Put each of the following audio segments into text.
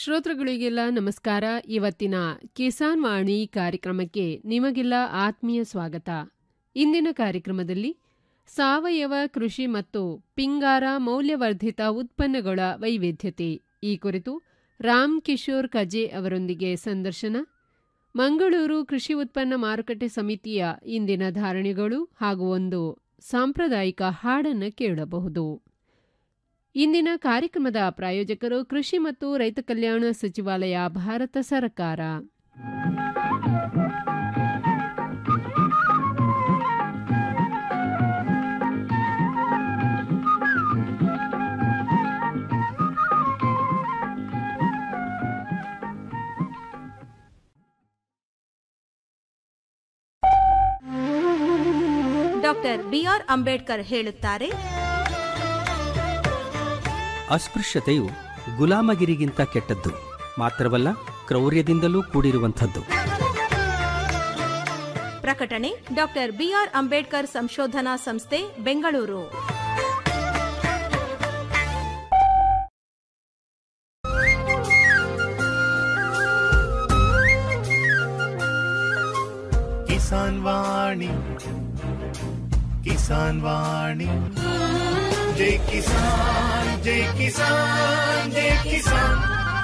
ಶ್ರೋತೃಗಳಿಗೆಲ್ಲ ನಮಸ್ಕಾರ ಇವತ್ತಿನ ಕಿಸಾನ್ ವಾಣಿ ಕಾರ್ಯಕ್ರಮಕ್ಕೆ ನಿಮಗೆಲ್ಲ ಆತ್ಮೀಯ ಸ್ವಾಗತ ಇಂದಿನ ಕಾರ್ಯಕ್ರಮದಲ್ಲಿ ಸಾವಯವ ಕೃಷಿ ಮತ್ತು ಪಿಂಗಾರ ಮೌಲ್ಯವರ್ಧಿತ ಉತ್ಪನ್ನಗಳ ವೈವಿಧ್ಯತೆ ಈ ಕುರಿತು ರಾಮ್ ಕಿಶೋರ್ ಕಜೆ ಅವರೊಂದಿಗೆ ಸಂದರ್ಶನ ಮಂಗಳೂರು ಕೃಷಿ ಉತ್ಪನ್ನ ಮಾರುಕಟ್ಟೆ ಸಮಿತಿಯ ಇಂದಿನ ಧಾರಣೆಗಳು ಹಾಗೂ ಒಂದು ಸಾಂಪ್ರದಾಯಿಕ ಹಾಡನ್ನು ಕೇಳಬಹುದು ಇಂದಿನ ಕಾರ್ಯಕ್ರಮದ ಪ್ರಾಯೋಜಕರು ಕೃಷಿ ಮತ್ತು ರೈತ ಕಲ್ಯಾಣ ಸಚಿವಾಲಯ ಭಾರತ ಸರ್ಕಾರ ಡಾಕ್ಟರ್ ಬಿಆರ್ ಅಂಬೇಡ್ಕರ್ ಹೇಳುತ್ತಾರೆ ಅಸ್ಪೃಶ್ಯತೆಯು ಗುಲಾಮಗಿರಿಗಿಂತ ಕೆಟ್ಟದ್ದು ಮಾತ್ರವಲ್ಲ ಕ್ರೌರ್ಯದಿಂದಲೂ ಕೂಡಿರುವಂಥದ್ದು ಪ್ರಕಟಣೆ ಡಾಕ್ಟರ್ ಬಿಆರ್ ಅಂಬೇಡ್ಕರ್ ಸಂಶೋಧನಾ ಸಂಸ್ಥೆ ಬೆಂಗಳೂರು ಕಿಸಾನ್ ವಾಣಿ ಕಿಸಾನ್ ವಾಣಿ ಜೈ ಕಿಸಾನ್ ಜೈ ಕಿಸಾನ್ ಜೈ ಕಿಸಾನ್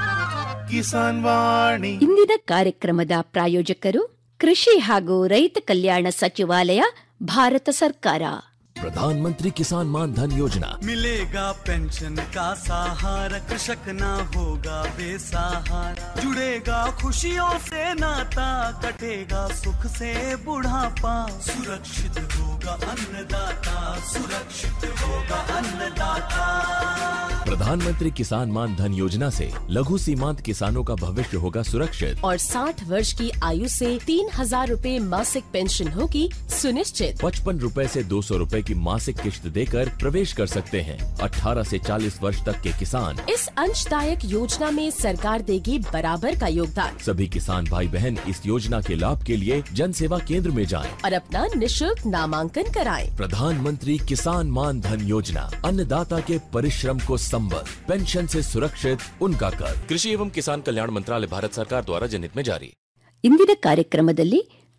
ಕಿಸಾನ್ ವಾಣಿ ಇಂದಿನ ಕಾರ್ಯಕ್ರಮದ ಪ್ರಾಯೋಜಕರು ಕೃಷಿ ಹಾಗೂ ರೈತ ಕಲ್ಯಾಣ ಸಚಿವಾಲಯ ಭಾರತ ಸರ್ಕಾರ प्रधानमंत्री किसान मान धन योजना मिलेगा पेंशन का सहारा कृषक ना होगा बेसहारा जुड़ेगा खुशियों से नाता कटेगा सुख से बुढ़ापा सुरक्षित होगा अन्नदाता सुरक्षित होगा अन्नदाता प्रधानमंत्री किसान मान धन योजना से लघु सीमांत किसानों का भविष्य होगा सुरक्षित और 60 वर्ष की आयु से तीन हजार रूपए मासिक पेंशन होगी सुनिश्चित पचपन रूपए से दो सौ रूपए की मासिक किश्त देकर प्रवेश कर सकते हैं 18 से 40 वर्ष तक के किसान इस अंशदायक योजना में सरकार देगी बराबर का योगदान सभी किसान भाई बहन इस योजना के लाभ के लिए जन सेवा केंद्र में जाएं। और अपना निशुल्क नामांकन कराएं। प्रधानमंत्री किसान मान धन योजना अन्नदाता के परिश्रम को संबल पेंशन से सुरक्षित उनका कर कृषि एवं किसान कल्याण मंत्रालय भारत सरकार द्वारा जनहित में जारी ಇಂದಿನ ಕಾರ್ಯಕ್ರಮದಲ್ಲಿ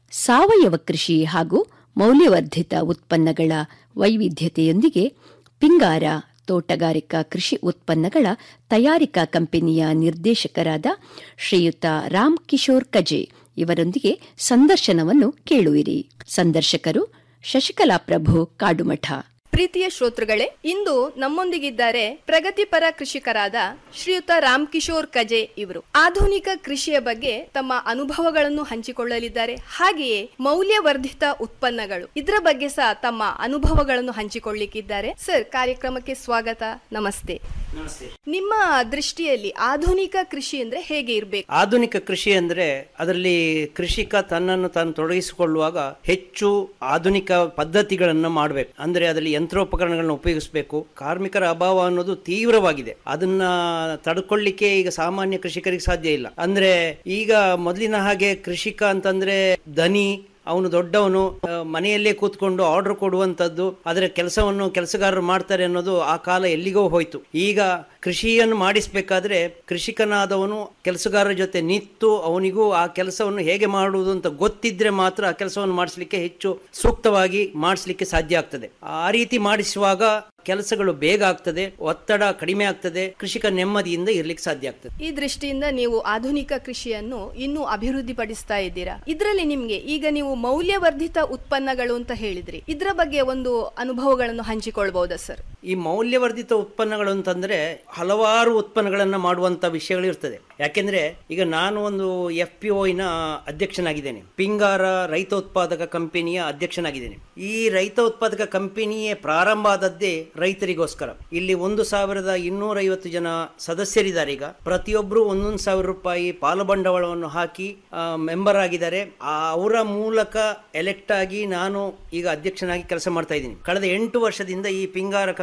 ಸಾವಯವ ಕೃಷಿ ಹಾಗೂ ಮೌಲ್ಯವರ್ಧಿತ ಉತ್ಪನ್ನಗಳ ವೈವಿಧ್ಯತೆಯೊಂದಿಗೆ ಪಿಂಗಾರ ತೋಟಗಾರಿಕಾ ಕೃಷಿ ಉತ್ಪನ್ನಗಳ ತಯಾರಿಕಾ ಕಂಪನಿಯ ನಿರ್ದೇಶಕರಾದ ಶ್ರೀಯುತ ರಾಮ್ ಕಿಶೋರ್ ಕಜೆ ಇವರೊಂದಿಗೆ ಸಂದರ್ಶನವನ್ನು ಕೇಳುವಿರಿ ಸಂದರ್ಶಕರು ಶಶಿಕಲಾ ಪ್ರಭು ಕಾಡುಮಠ ಪ್ರೀತಿಯ ಶ್ರೋತೃಗಳೇ ಇಂದು ನಮ್ಮೊಂದಿಗಿದ್ದಾರೆ ಪ್ರಗತಿಪರ ಕೃಷಿಕರಾದ ಶ್ರೀಯುತ ರಾಮ್ ಕಿಶೋರ್ ಕಜೆ ಇವರು ಆಧುನಿಕ ಕೃಷಿಯ ಬಗ್ಗೆ ತಮ್ಮ ಅನುಭವಗಳನ್ನು ಹಂಚಿಕೊಳ್ಳಲಿದ್ದಾರೆ ಹಾಗೆಯೇ ಮೌಲ್ಯವರ್ಧಿತ ಉತ್ಪನ್ನಗಳು ಇದರ ಬಗ್ಗೆ ಸಹ ತಮ್ಮ ಅನುಭವಗಳನ್ನು ಹಂಚಿಕೊಳ್ಳಿಕ್ಕಿದ್ದಾರೆ ಸರ್ ಕಾರ್ಯಕ್ರಮಕ್ಕೆ ಸ್ವಾಗತ ನಮಸ್ತೆ ನಿಮ್ಮ ದೃಷ್ಟಿಯಲ್ಲಿ ಆಧುನಿಕ ಕೃಷಿ ಅಂದ್ರೆ ಹೇಗೆ ಇರಬೇಕು ಆಧುನಿಕ ಕೃಷಿ ಅಂದ್ರೆ ಅದರಲ್ಲಿ ಕೃಷಿಕ ತನ್ನನ್ನು ತಾನು ತೊಡಗಿಸಿಕೊಳ್ಳುವಾಗ ಹೆಚ್ಚು ಆಧುನಿಕ ಪದ್ಧತಿಗಳನ್ನ ಮಾಡಬೇಕು ಅಂದ್ರೆ ಅದರಲ್ಲಿ ಯಂತ್ರೋಪಕರಣಗಳನ್ನ ಉಪಯೋಗಿಸಬೇಕು ಕಾರ್ಮಿಕರ ಅಭಾವ ಅನ್ನೋದು ತೀವ್ರವಾಗಿದೆ ಅದನ್ನ ತಡ್ಕೊಳ್ಳಿಕ್ಕೆ ಈಗ ಸಾಮಾನ್ಯ ಕೃಷಿಕರಿಗೆ ಸಾಧ್ಯ ಇಲ್ಲ ಅಂದ್ರೆ ಈಗ ಮೊದಲಿನ ಹಾಗೆ ಕೃಷಿಕ ಅಂತಂದ್ರೆ ದನಿ ಅವನು ದೊಡ್ಡವನು ಆ, ಮನೆಯಲ್ಲೇ ಕೂತ್ಕೊಂಡು ಆರ್ಡರ್ ಕೊಡುವಂತದ್ದು ಅದರ ಕೆಲಸವನ್ನು ಕೆಲಸಗಾರರು ಮಾಡ್ತಾರೆ ಅನ್ನೋದು ಆ ಕಾಲ ಎಲ್ಲಿಗೋ ಹೋಯ್ತು ಈಗ ಕೃಷಿಯನ್ನು ಮಾಡಿಸ್ಬೇಕಾದ್ರೆ ಕೃಷಿಕನಾದವನು ಕೆಲಸಗಾರರ ಜೊತೆ ನಿಂತು ಅವನಿಗೂ ಆ ಕೆಲಸವನ್ನು ಹೇಗೆ ಮಾಡುವುದು ಅಂತ ಗೊತ್ತಿದ್ರೆ ಮಾತ್ರ ಆ ಕೆಲಸವನ್ನು ಮಾಡಿಸ್ಲಿಕ್ಕೆ ಹೆಚ್ಚು ಸೂಕ್ತವಾಗಿ ಮಾಡಿಸ್ಲಿಕ್ಕೆ ಸಾಧ್ಯ ಆಗ್ತದೆ ಆ ರೀತಿ ಮಾಡಿಸುವಾಗ ಕೆಲಸಗಳು ಬೇಗ ಆಗ್ತದೆ ಒತ್ತಡ ಕಡಿಮೆ ಆಗ್ತದೆ ಕೃಷಿಕ ನೆಮ್ಮದಿಯಿಂದ ಇರ್ಲಿಕ್ಕೆ ಸಾಧ್ಯ ಆಗ್ತದೆ ಈ ದೃಷ್ಟಿಯಿಂದ ನೀವು ಆಧುನಿಕ ಕೃಷಿಯನ್ನು ಇನ್ನೂ ಅಭಿವೃದ್ಧಿ ಪಡಿಸ್ತಾ ಇದ್ದೀರಾ ಇದರಲ್ಲಿ ನಿಮ್ಗೆ ಈಗ ನೀವು ಮೌಲ್ಯವರ್ಧಿತ ಉತ್ಪನ್ನಗಳು ಅಂತ ಹೇಳಿದ್ರಿ ಇದರ ಬಗ್ಗೆ ಒಂದು ಅನುಭವಗಳನ್ನು ಹಂಚಿಕೊಳ್ಬಹುದಾ ಸರ್ ಈ ಮೌಲ್ಯವರ್ಧಿತ ಉತ್ಪನ್ನಗಳು ಅಂತಂದ್ರೆ ಹಲವಾರು ಉತ್ಪನ್ನಗಳನ್ನ ಮಾಡುವಂತ ವಿಷಯಗಳು ಇರ್ತದೆ ಯಾಕೆಂದ್ರೆ ಈಗ ನಾನು ಒಂದು ಎಫ್ ಪಿ ನ ಅಧ್ಯಕ್ಷನಾಗಿದ್ದೇನೆ ಪಿಂಗಾರ ರೈತ ಉತ್ಪಾದಕ ಕಂಪನಿಯ ಅಧ್ಯಕ್ಷನಾಗಿದ್ದೇನೆ ಈ ರೈತ ಉತ್ಪಾದಕ ಕಂಪನಿಯೇ ಪ್ರಾರಂಭ ಆದದ್ದೇ ರೈತರಿಗೋಸ್ಕರ ಇಲ್ಲಿ ಒಂದು ಸಾವಿರದ ಇನ್ನೂರ ಐವತ್ತು ಜನ ಸದಸ್ಯರಿದ್ದಾರೆ ಈಗ ಪ್ರತಿಯೊಬ್ಬರು ಒಂದೊಂದು ಸಾವಿರ ರೂಪಾಯಿ ಪಾಲು ಬಂಡವಾಳವನ್ನು ಹಾಕಿ ಮೆಂಬರ್ ಆಗಿದ್ದಾರೆ ಆ ಅವರ ಮೂಲಕ ಎಲೆಕ್ಟ್ ಆಗಿ ನಾನು ಈಗ ಅಧ್ಯಕ್ಷನಾಗಿ ಕೆಲಸ ಮಾಡ್ತಾ ಇದ್ದೀನಿ ಕಳೆದ ಎಂಟು ವರ್ಷದಿಂದ ಈ ಪಿಂಗಾರ ಕಂಪನಿ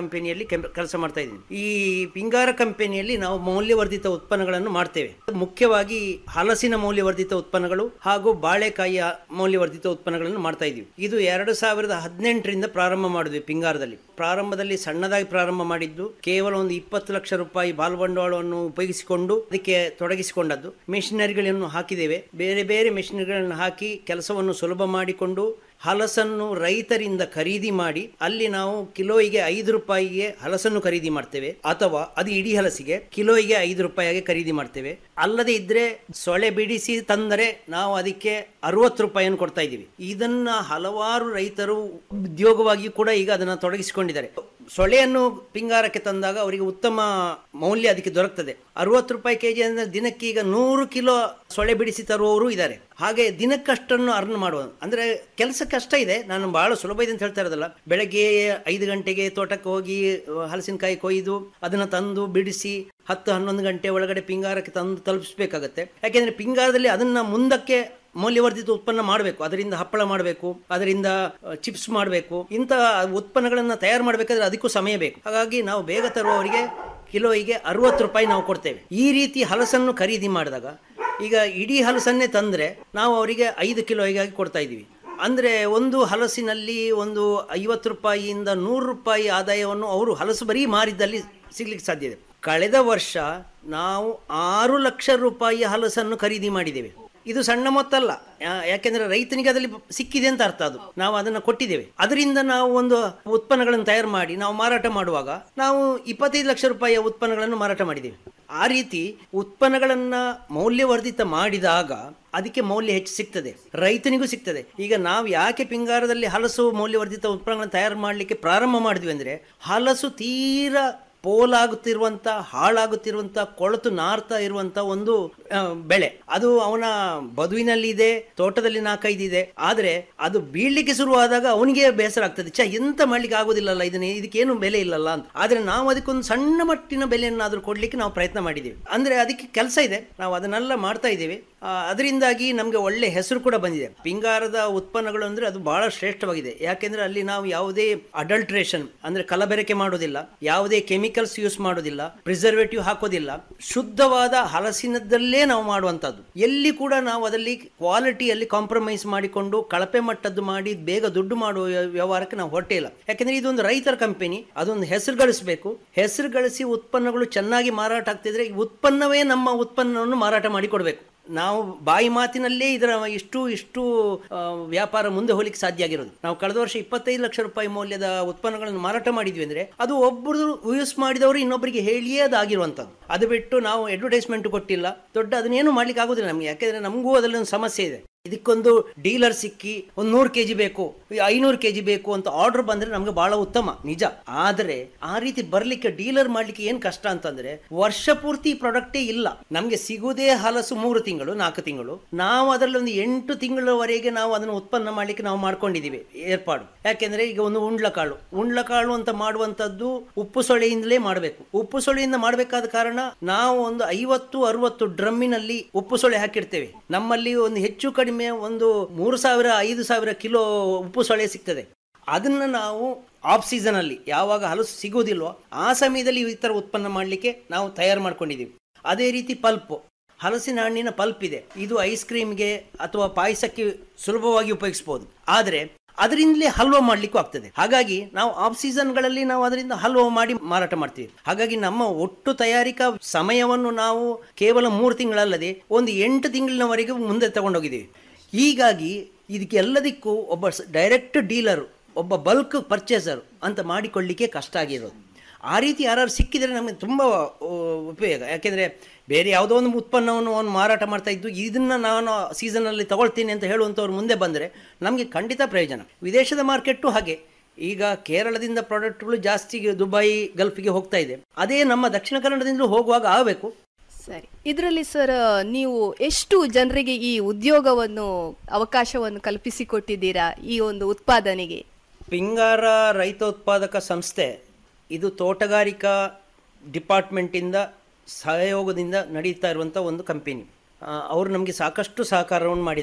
ಕಂಪನಿಯಲ್ಲಿ ಕೆಲಸ ಮಾಡ್ತಾ ಇದ್ದೀನಿ ಈ ಪಿಂಗಾರ ಕಂಪನಿಯಲ್ಲಿ ನಾವು ಮೌಲ್ಯವರ್ಧಿತ ಉತ್ಪನ್ನಗಳನ್ನು ಮಾಡ್ತೇವೆ ಮುಖ್ಯವಾಗಿ ಹಲಸಿನ ಮೌಲ್ಯವರ್ಧಿತ ಉತ್ಪನ್ನಗಳು ಹಾಗೂ ಬಾಳೆಕಾಯಿಯ ಮೌಲ್ಯವರ್ಧಿತ ಉತ್ಪನ್ನಗಳನ್ನು ಮಾಡ್ತಾ ಇದ್ದೀವಿ ಇದು ಎರಡು ಸಾವಿರದ ಹದಿನೆಂಟರಿಂದ ಪ್ರಾರಂಭ ಮಾಡಿದ್ವಿ ಪಿಂಗಾರದಲ್ಲಿ ಪ್ರಾರಂಭದಲ್ಲಿ ಸಣ್ಣದಾಗಿ ಪ್ರಾರಂಭ ಮಾಡಿದ್ದು ಕೇವಲ ಒಂದು ಇಪ್ಪತ್ತು ಲಕ್ಷ ರೂಪಾಯಿ ಬಾಲ್ಬಂಡವಾಳವನ್ನು ಉಪಯೋಗಿಸಿಕೊಂಡು ಅದಕ್ಕೆ ತೊಡಗಿಸಿಕೊಂಡದ್ದು ಮೆಷಿನರಿಗಳನ್ನು ಹಾಕಿದ್ದೇವೆ ಬೇರೆ ಬೇರೆ ಮೆಷಿನರಿಗಳನ್ನು ಹಾಕಿ ಕೆಲಸವನ್ನು ಸುಲಭ ಮಾಡಿಕೊಂಡು ಹಲಸನ್ನು ರೈತರಿಂದ ಖರೀದಿ ಮಾಡಿ ಅಲ್ಲಿ ನಾವು ಕಿಲೋಯಿಗೆ ಐದು ರೂಪಾಯಿಗೆ ಹಲಸನ್ನು ಖರೀದಿ ಮಾಡ್ತೇವೆ ಅಥವಾ ಅದು ಇಡೀ ಹಲಸಿಗೆ ಕಿಲೋಯಿಗೆ ಐದು ರೂಪಾಯಿಗೆ ಖರೀದಿ ಮಾಡ್ತೇವೆ ಅಲ್ಲದೆ ಇದ್ರೆ ಸೊಳೆ ಬಿಡಿಸಿ ತಂದರೆ ನಾವು ಅದಕ್ಕೆ ಅರವತ್ತು ರೂಪಾಯಿಯನ್ನು ಕೊಡ್ತಾ ಇದ್ದೀವಿ ಇದನ್ನ ಹಲವಾರು ರೈತರು ಉದ್ಯೋಗವಾಗಿಯೂ ಕೂಡ ಈಗ ಅದನ್ನು ತೊಡಗಿಸಿಕೊಂಡಿದ್ದಾರೆ ಸೊಳೆಯನ್ನು ಪಿಂಗಾರಕ್ಕೆ ತಂದಾಗ ಅವರಿಗೆ ಉತ್ತಮ ಮೌಲ್ಯ ಅದಕ್ಕೆ ದೊರಕ್ತದೆ ಅರವತ್ತು ರೂಪಾಯಿ ಕೆಜಿ ಅಂದ್ರೆ ದಿನಕ್ಕೆ ಈಗ ನೂರು ಕಿಲೋ ಸೊಳೆ ಬಿಡಿಸಿ ತರುವವರು ಇದ್ದಾರೆ ಹಾಗೆ ದಿನಕ್ಕಷ್ಟನ್ನು ಅರ್ನ್ ಮಾಡುವ ಅಂದ್ರೆ ಕೆಲಸ ಕಷ್ಟ ಇದೆ ನಾನು ಬಹಳ ಸುಲಭ ಇದೆ ಅಂತ ಹೇಳ್ತಾ ಇರೋದಲ್ಲ ಬೆಳಗ್ಗೆ ಐದು ಗಂಟೆಗೆ ತೋಟಕ್ಕೆ ಹೋಗಿ ಹಲಸಿನಕಾಯಿ ಕೊಯ್ದು ಅದನ್ನ ತಂದು ಬಿಡಿಸಿ ಹತ್ತು ಹನ್ನೊಂದು ಗಂಟೆ ಒಳಗಡೆ ಪಿಂಗಾರಕ್ಕೆ ತಂದು ತಲುಪಿಸಬೇಕಾಗತ್ತೆ ಯಾಕೆಂದ್ರೆ ಪಿಂಗಾರದಲ್ಲಿ ಅದನ್ನ ಮುಂದಕ್ಕೆ ಮೌಲ್ಯವರ್ಧಿತ ಉತ್ಪನ್ನ ಮಾಡಬೇಕು ಅದರಿಂದ ಹಪ್ಪಳ ಮಾಡಬೇಕು ಅದರಿಂದ ಚಿಪ್ಸ್ ಮಾಡಬೇಕು ಇಂಥ ಉತ್ಪನ್ನಗಳನ್ನು ತಯಾರು ಮಾಡಬೇಕಾದ್ರೆ ಅದಕ್ಕೂ ಸಮಯ ಬೇಕು ಹಾಗಾಗಿ ನಾವು ಬೇಗ ತರುವವರಿಗೆ ಕಿಲೋಯಿಗೆ ಅರವತ್ತು ರೂಪಾಯಿ ನಾವು ಕೊಡ್ತೇವೆ ಈ ರೀತಿ ಹಲಸನ್ನು ಖರೀದಿ ಮಾಡಿದಾಗ ಈಗ ಇಡೀ ಹಲಸನ್ನೇ ತಂದರೆ ನಾವು ಅವರಿಗೆ ಐದು ಕಿಲೋಯಿಗಾಗಿ ಕೊಡ್ತಾ ಇದ್ದೀವಿ ಅಂದರೆ ಒಂದು ಹಲಸಿನಲ್ಲಿ ಒಂದು ಐವತ್ತು ರೂಪಾಯಿಯಿಂದ ನೂರು ರೂಪಾಯಿ ಆದಾಯವನ್ನು ಅವರು ಹಲಸು ಬರೀ ಮಾರಿದ್ದಲ್ಲಿ ಸಿಗ್ಲಿಕ್ಕೆ ಸಾಧ್ಯ ಇದೆ ಕಳೆದ ವರ್ಷ ನಾವು ಆರು ಲಕ್ಷ ರೂಪಾಯಿ ಹಲಸನ್ನು ಖರೀದಿ ಮಾಡಿದ್ದೇವೆ ಇದು ಸಣ್ಣ ಮೊತ್ತ ಅಲ್ಲ ಯಾ- ಯಾಕೆಂದ್ರೆ ರೈತನಿಗೆ ಅದರಲ್ಲಿ ಸಿಕ್ಕಿದೆ ಅಂತ ಅರ್ಥ ಅದು ನಾವು ಅದನ್ನು ಕೊಟ್ಟಿದ್ದೇವೆ ಅದರಿಂದ ನಾವು ಒಂದು ಉತ್ಪನ್ನಗಳನ್ನು ತಯಾರು ಮಾಡಿ ನಾವು ಮಾರಾಟ ಮಾಡುವಾಗ ನಾವು ಇಪ್ಪತ್ತೈದು ಲಕ್ಷ ರೂಪಾಯಿಯ ಉತ್ಪನ್ನಗಳನ್ನು ಮಾರಾಟ ಮಾಡಿದ್ದೇವೆ ಆ ರೀತಿ ಉತ್ಪನ್ನಗಳನ್ನ ಮೌಲ್ಯವರ್ಧಿತ ಮಾಡಿದಾಗ ಅದಕ್ಕೆ ಮೌಲ್ಯ ಹೆಚ್ಚು ಸಿಗ್ತದೆ ರೈತನಿಗೂ ಸಿಗ್ತದೆ ಈಗ ನಾವು ಯಾಕೆ ಪಿಂಗಾರದಲ್ಲಿ ಹಲಸು ಮೌಲ್ಯವರ್ಧಿತ ಉತ್ಪನ್ನಗಳನ್ನು ತಯಾರು ಮಾಡಲಿಕ್ಕೆ ಪ್ರಾರಂಭ ಮಾಡಿದ್ವಿ ಅಂದ್ರೆ ಹಲಸು ತೀರಾ ಪೋಲಾಗುತ್ತಿರುವಂತ ಹಾಳಾಗುತ್ತಿರುವಂತ ಕೊಳತು ನಾರ್ತಾ ಇರುವಂತ ಒಂದು ಆ, ಬೆಳೆ ಅದು ಅವನ ಬದುವಿನಲ್ಲಿ ಇದೆ ತೋಟದಲ್ಲಿ ನಾಲ್ಕೈದು ಇದೆ ಆದ್ರೆ ಅದು ಬೀಳ್ಲಿಕ್ಕೆ ಶುರುವಾದಾಗ ಅವನಿಗೆ ಬೇಸರ ಆಗ್ತದೆ ಛ ಎಂತ ಮಾಡ್ಲಿಕ್ಕೆ ಆಗೋದಿಲ್ಲಲ್ಲ ಇದನ್ನ ಇದಕ್ಕೇನು ಬೆಲೆ ಇಲ್ಲಲ್ಲ ಅಂತ ಆದ್ರೆ ನಾವು ಅದಕ್ಕೊಂದು ಸಣ್ಣ ಮಟ್ಟಿನ ಬೆಲೆಯನ್ನಾದ್ರೂ ಕೊಡ್ಲಿಕ್ಕೆ ನಾವು ಪ್ರಯತ್ನ ಮಾಡಿದ್ದೇವೆ ಅಂದ್ರೆ ಅದಕ್ಕೆ ಕೆಲಸ ಇದೆ ನಾವು ಅದನ್ನೆಲ್ಲ ಮಾಡ್ತಾ ಇದ್ದೇವೆ ಆ, ಅದರಿಂದಾಗಿ ನಮಗೆ ಒಳ್ಳೆ ಹೆಸರು ಕೂಡ ಬಂದಿದೆ ಪಿಂಗಾರದ ಉತ್ಪನ್ನಗಳು ಅಂದ್ರೆ ಅದು ಬಹಳ ಶ್ರೇಷ್ಠವಾಗಿದೆ ಯಾಕೆಂದ್ರೆ ಅಲ್ಲಿ ನಾವು ಯಾವುದೇ ಅಡಲ್ಟ್ರೇಷನ್ ಅಂದ್ರೆ ಕಲಬೆರಕೆ ಮಾಡೋದಿಲ್ಲ ಯಾವುದೇ ಕೆಮಿಕಲ್ಸ್ ಯೂಸ್ ಮಾಡೋದಿಲ್ಲ ಪ್ರಿಸರ್ವೇಟಿವ್ ಹಾಕೋದಿಲ್ಲ ಶುದ್ಧವಾದ ಹಲಸಿನದ್ದಲ್ಲೇ ನಾವು ಮಾಡುವಂತದ್ದು ಎಲ್ಲಿ ಕೂಡ ನಾವು ಅದರಲ್ಲಿ ಕ್ವಾಲಿಟಿಯಲ್ಲಿ ಕಾಂಪ್ರಮೈಸ್ ಮಾಡಿಕೊಂಡು ಕಳಪೆ ಮಟ್ಟದ್ದು ಮಾಡಿ ಬೇಗ ದುಡ್ಡು ಮಾಡುವ ವ್ಯ- ವ್ಯವಹಾರಕ್ಕೆ ನಾವು ಹೊಟ್ಟೆ ಇಲ್ಲ ಯಾಕೆಂದ್ರೆ ಇದೊಂದು ರೈತರ ಕಂಪನಿ ಅದೊಂದು ಹೆಸರು ಗಳಿಸಬೇಕು ಹೆಸರು ಗಳಿಸಿ ಉತ್ಪನ್ನಗಳು ಚೆನ್ನಾಗಿ ಮಾರಾಟ ಆಗ್ತಿದ್ರೆ ಈ ಉತ್ಪನ್ನವೇ ನಮ್ಮ ಉತ್ಪನ್ನವನ್ನು ಮಾರಾಟ ಮಾಡಿ ಕೊಡಬೇಕು ನಾವು ಬಾಯಿ ಮಾತಿನಲ್ಲೇ ಇದರ ಇಷ್ಟು ಇಷ್ಟು ಆ, ವ್ಯಾಪಾರ ಮುಂದೆ ಹೋಗ್ಲಿಕ್ಕೆ ಸಾಧ್ಯ ಆಗಿರೋದು ನಾವು ಕಳೆದ ವರ್ಷ ಇಪ್ಪತ್ತೈದು ಲಕ್ಷ ರೂಪಾಯಿ ಮೌಲ್ಯದ ಉತ್ಪನ್ನಗಳನ್ನು ಮಾರಾಟ ಮಾಡಿದ್ವಿ ಅಂದ್ರೆ ಅದು ಒಬ್ಬರು ಯೂಸ್ ಮಾಡಿದವರು ಇನ್ನೊಬ್ಬರಿಗೆ ಹೇಳಿಯೇ ಅದಾಗಿರುವಂಥದ್ದು ಅದು ಬಿಟ್ಟು ನಾವು ಅಡ್ವರ್ಟೈಸ್ಮೆಂಟ್ ಕೊಟ್ಟಿಲ್ಲ ದೊಡ್ಡ ಅದನ್ನೇನು ಮಾಡ್ಲಿಕ್ಕೆ ಆಗುದಿಲ್ಲ ನಮಗೆ ಯಾಕೆಂದ್ರೆ ನಮಗೂ ಅದರಲ್ಲಿ ಒಂದು ಸಮಸ್ಯೆ ಇದೆ ಇದಕ್ಕೊಂದು ಡೀಲರ್ ಸಿಕ್ಕಿ ಒಂದು ನೂರು ಕೆಜಿ ಬೇಕು ಐನೂರು ಕೆಜಿ ಬೇಕು ಅಂತ ಆರ್ಡರ್ ಬಂದ್ರೆ ನಮ್ಗೆ ಬಹಳ ಉತ್ತಮ ನಿಜ ಆದ್ರೆ ಆ ರೀತಿ ಬರ್ಲಿಕ್ಕೆ ಡೀಲರ್ ಮಾಡ್ಲಿಕ್ಕೆ ಏನ್ ಕಷ್ಟ ಅಂತಂದ್ರೆ ವರ್ಷ ಪೂರ್ತಿ ಪ್ರಾಡಕ್ಟೇ ಇಲ್ಲ ನಮ್ಗೆ ಸಿಗುವುದೇ ಹಲಸು ಮೂರು ತಿಂಗಳು ನಾಲ್ಕು ತಿಂಗಳು ನಾವು ಅದರಲ್ಲಿ ಒಂದು ಎಂಟು ತಿಂಗಳವರೆಗೆ ನಾವು ಅದನ್ನು ಉತ್ಪನ್ನ ಮಾಡ್ಲಿಕ್ಕೆ ನಾವು ಮಾಡ್ಕೊಂಡಿದೀವಿ ಏರ್ಪಾಡು ಯಾಕೆಂದ್ರೆ ಈಗ ಒಂದು ಉಂಡ್ಲಕಾಳು ಉಂಡ್ಲಕಾಳು ಅಂತ ಮಾಡುವಂತದ್ದು ಉಪ್ಪು ಸೊಳೆಯಿಂದಲೇ ಮಾಡಬೇಕು ಉಪ್ಪು ಸೊಳೆಯಿಂದ ಮಾಡಬೇಕಾದ ಕಾರಣ ನಾವು ಒಂದು ಐವತ್ತು ಅರವತ್ತು ಡ್ರಮ್ಮಿನಲ್ಲಿ ಉಪ್ಪು ಸೊಳೆ ಹಾಕಿರ್ತೇವೆ ನಮ್ಮಲ್ಲಿ ಒಂದು ಹೆಚ್ಚು ಕಡಿಮೆ ಒಂದು ಮೂರು ಸಾವಿರ ಐದು ಸಾವಿರ ಕಿಲೋ ಉಪ್ಪು ಸೊಳೆ ಸಿಗ್ತದೆ ಅದನ್ನ ನಾವು ಆಫ್ ಸೀಸನ್ ಅಲ್ಲಿ ಯಾವಾಗ ಹಲಸು ಸಿಗೋದಿಲ್ವೋ ಆ ಸಮಯದಲ್ಲಿ ಈ ತರ ಉತ್ಪನ್ನ ಮಾಡಲಿಕ್ಕೆ ನಾವು ತಯಾರು ಮಾಡ್ಕೊಂಡಿದ್ದೀವಿ ಅದೇ ರೀತಿ ಪಲ್ಪ್ ಹಲಸಿನ ಹಣ್ಣಿನ ಪಲ್ಪ್ ಇದೆ ಇದು ಐಸ್ ಕ್ರೀಮ್ಗೆ ಅಥವಾ ಪಾಯಸಕ್ಕೆ ಸುಲಭವಾಗಿ ಉಪಯೋಗಿಸಬಹುದು ಆದ್ರೆ ಅದರಿಂದಲೇ ಹಲ್ವಾ ಮಾಡ್ಲಿಕ್ಕೂ ಆಗ್ತದೆ ಹಾಗಾಗಿ ನಾವು ಆಫ್ ಸೀಸನ್ಗಳಲ್ಲಿ ನಾವು ಅದರಿಂದ ಹಲ್ವಾ ಮಾಡಿ ಮಾರಾಟ ಮಾಡ್ತೀವಿ ಹಾಗಾಗಿ ನಮ್ಮ ಒಟ್ಟು ತಯಾರಿಕಾ ಸಮಯವನ್ನು ನಾವು ಕೇವಲ ಮೂರು ತಿಂಗಳಲ್ಲದೆ ಒಂದು ಎಂಟು ತಿಂಗಳಿನವರೆಗೂ ಮುಂದೆ ತಗೊಂಡೋಗಿದ್ದೀವಿ ಹೀಗಾಗಿ ಇದಕ್ಕೆ ಎಲ್ಲದಕ್ಕೂ ಒಬ್ಬ ಡೈರೆಕ್ಟ್ ಡೀಲರ್ ಒಬ್ಬ ಬಲ್ಕ್ ಪರ್ಚೇಸರ್ ಅಂತ ಮಾಡಿಕೊಳ್ಳಿಕ್ಕೆ ಕಷ್ಟ ಆಗಿರೋದು ಆ ರೀತಿ ಯಾರು ಸಿಕ್ಕಿದರೆ ನಮಗೆ ತುಂಬ ಆ, ಉಪಯೋಗ ಯಾಕೆಂದರೆ ಬೇರೆ ಯಾವುದೋ ಒಂದು ಉತ್ಪನ್ನವನ್ನು ಅವನು ಮಾರಾಟ ಮಾಡ್ತಾ ಇದ್ದು ಇದನ್ನು ನಾನು ಸೀಸನಲ್ಲಿ ತಗೊಳ್ತೀನಿ ಅಂತ ಹೇಳುವಂಥವ್ರು ಮುಂದೆ ಬಂದರೆ ನಮಗೆ ಖಂಡಿತ ಪ್ರಯೋಜನ ವಿದೇಶದ ಮಾರ್ಕೆಟ್ಟು ಹಾಗೆ ಈಗ ಕೇರಳದಿಂದ ಪ್ರಾಡಕ್ಟ್ಗಳು ಜಾಸ್ತಿ ದುಬೈ ಗಲ್ಫಿಗೆ ಹೋಗ್ತಾ ಇದೆ ಅದೇ ನಮ್ಮ ದಕ್ಷಿಣ ಕನ್ನಡದಿಂದಲೂ ಹೋಗುವಾಗ ಆಗಬೇಕು ಸರಿ ಇದರಲ್ಲಿ ಸರ್ ನೀವು ಎಷ್ಟು ಜನರಿಗೆ ಈ ಉದ್ಯೋಗವನ್ನು ಅವಕಾಶವನ್ನು ಕಲ್ಪಿಸಿಕೊಟ್ಟಿದ್ದೀರಾ ಈ ಒಂದು ಉತ್ಪಾದನೆಗೆ ಪಿಂಗಾರ ರೈತೋತ್ಪಾದಕ ಸಂಸ್ಥೆ ಇದು ತೋಟಗಾರಿಕಾ ಡಿಪಾರ್ಟ್ಮೆಂಟಿಂದ ಸಹಯೋಗದಿಂದ ನಡೀತಾ ಇರುವಂಥ ಒಂದು ಕಂಪನಿ ಅವರು ನಮಗೆ ಸಾಕಷ್ಟು ಸಹಕಾರವನ್ನು ಮಾಡಿದ್ದಾರೆ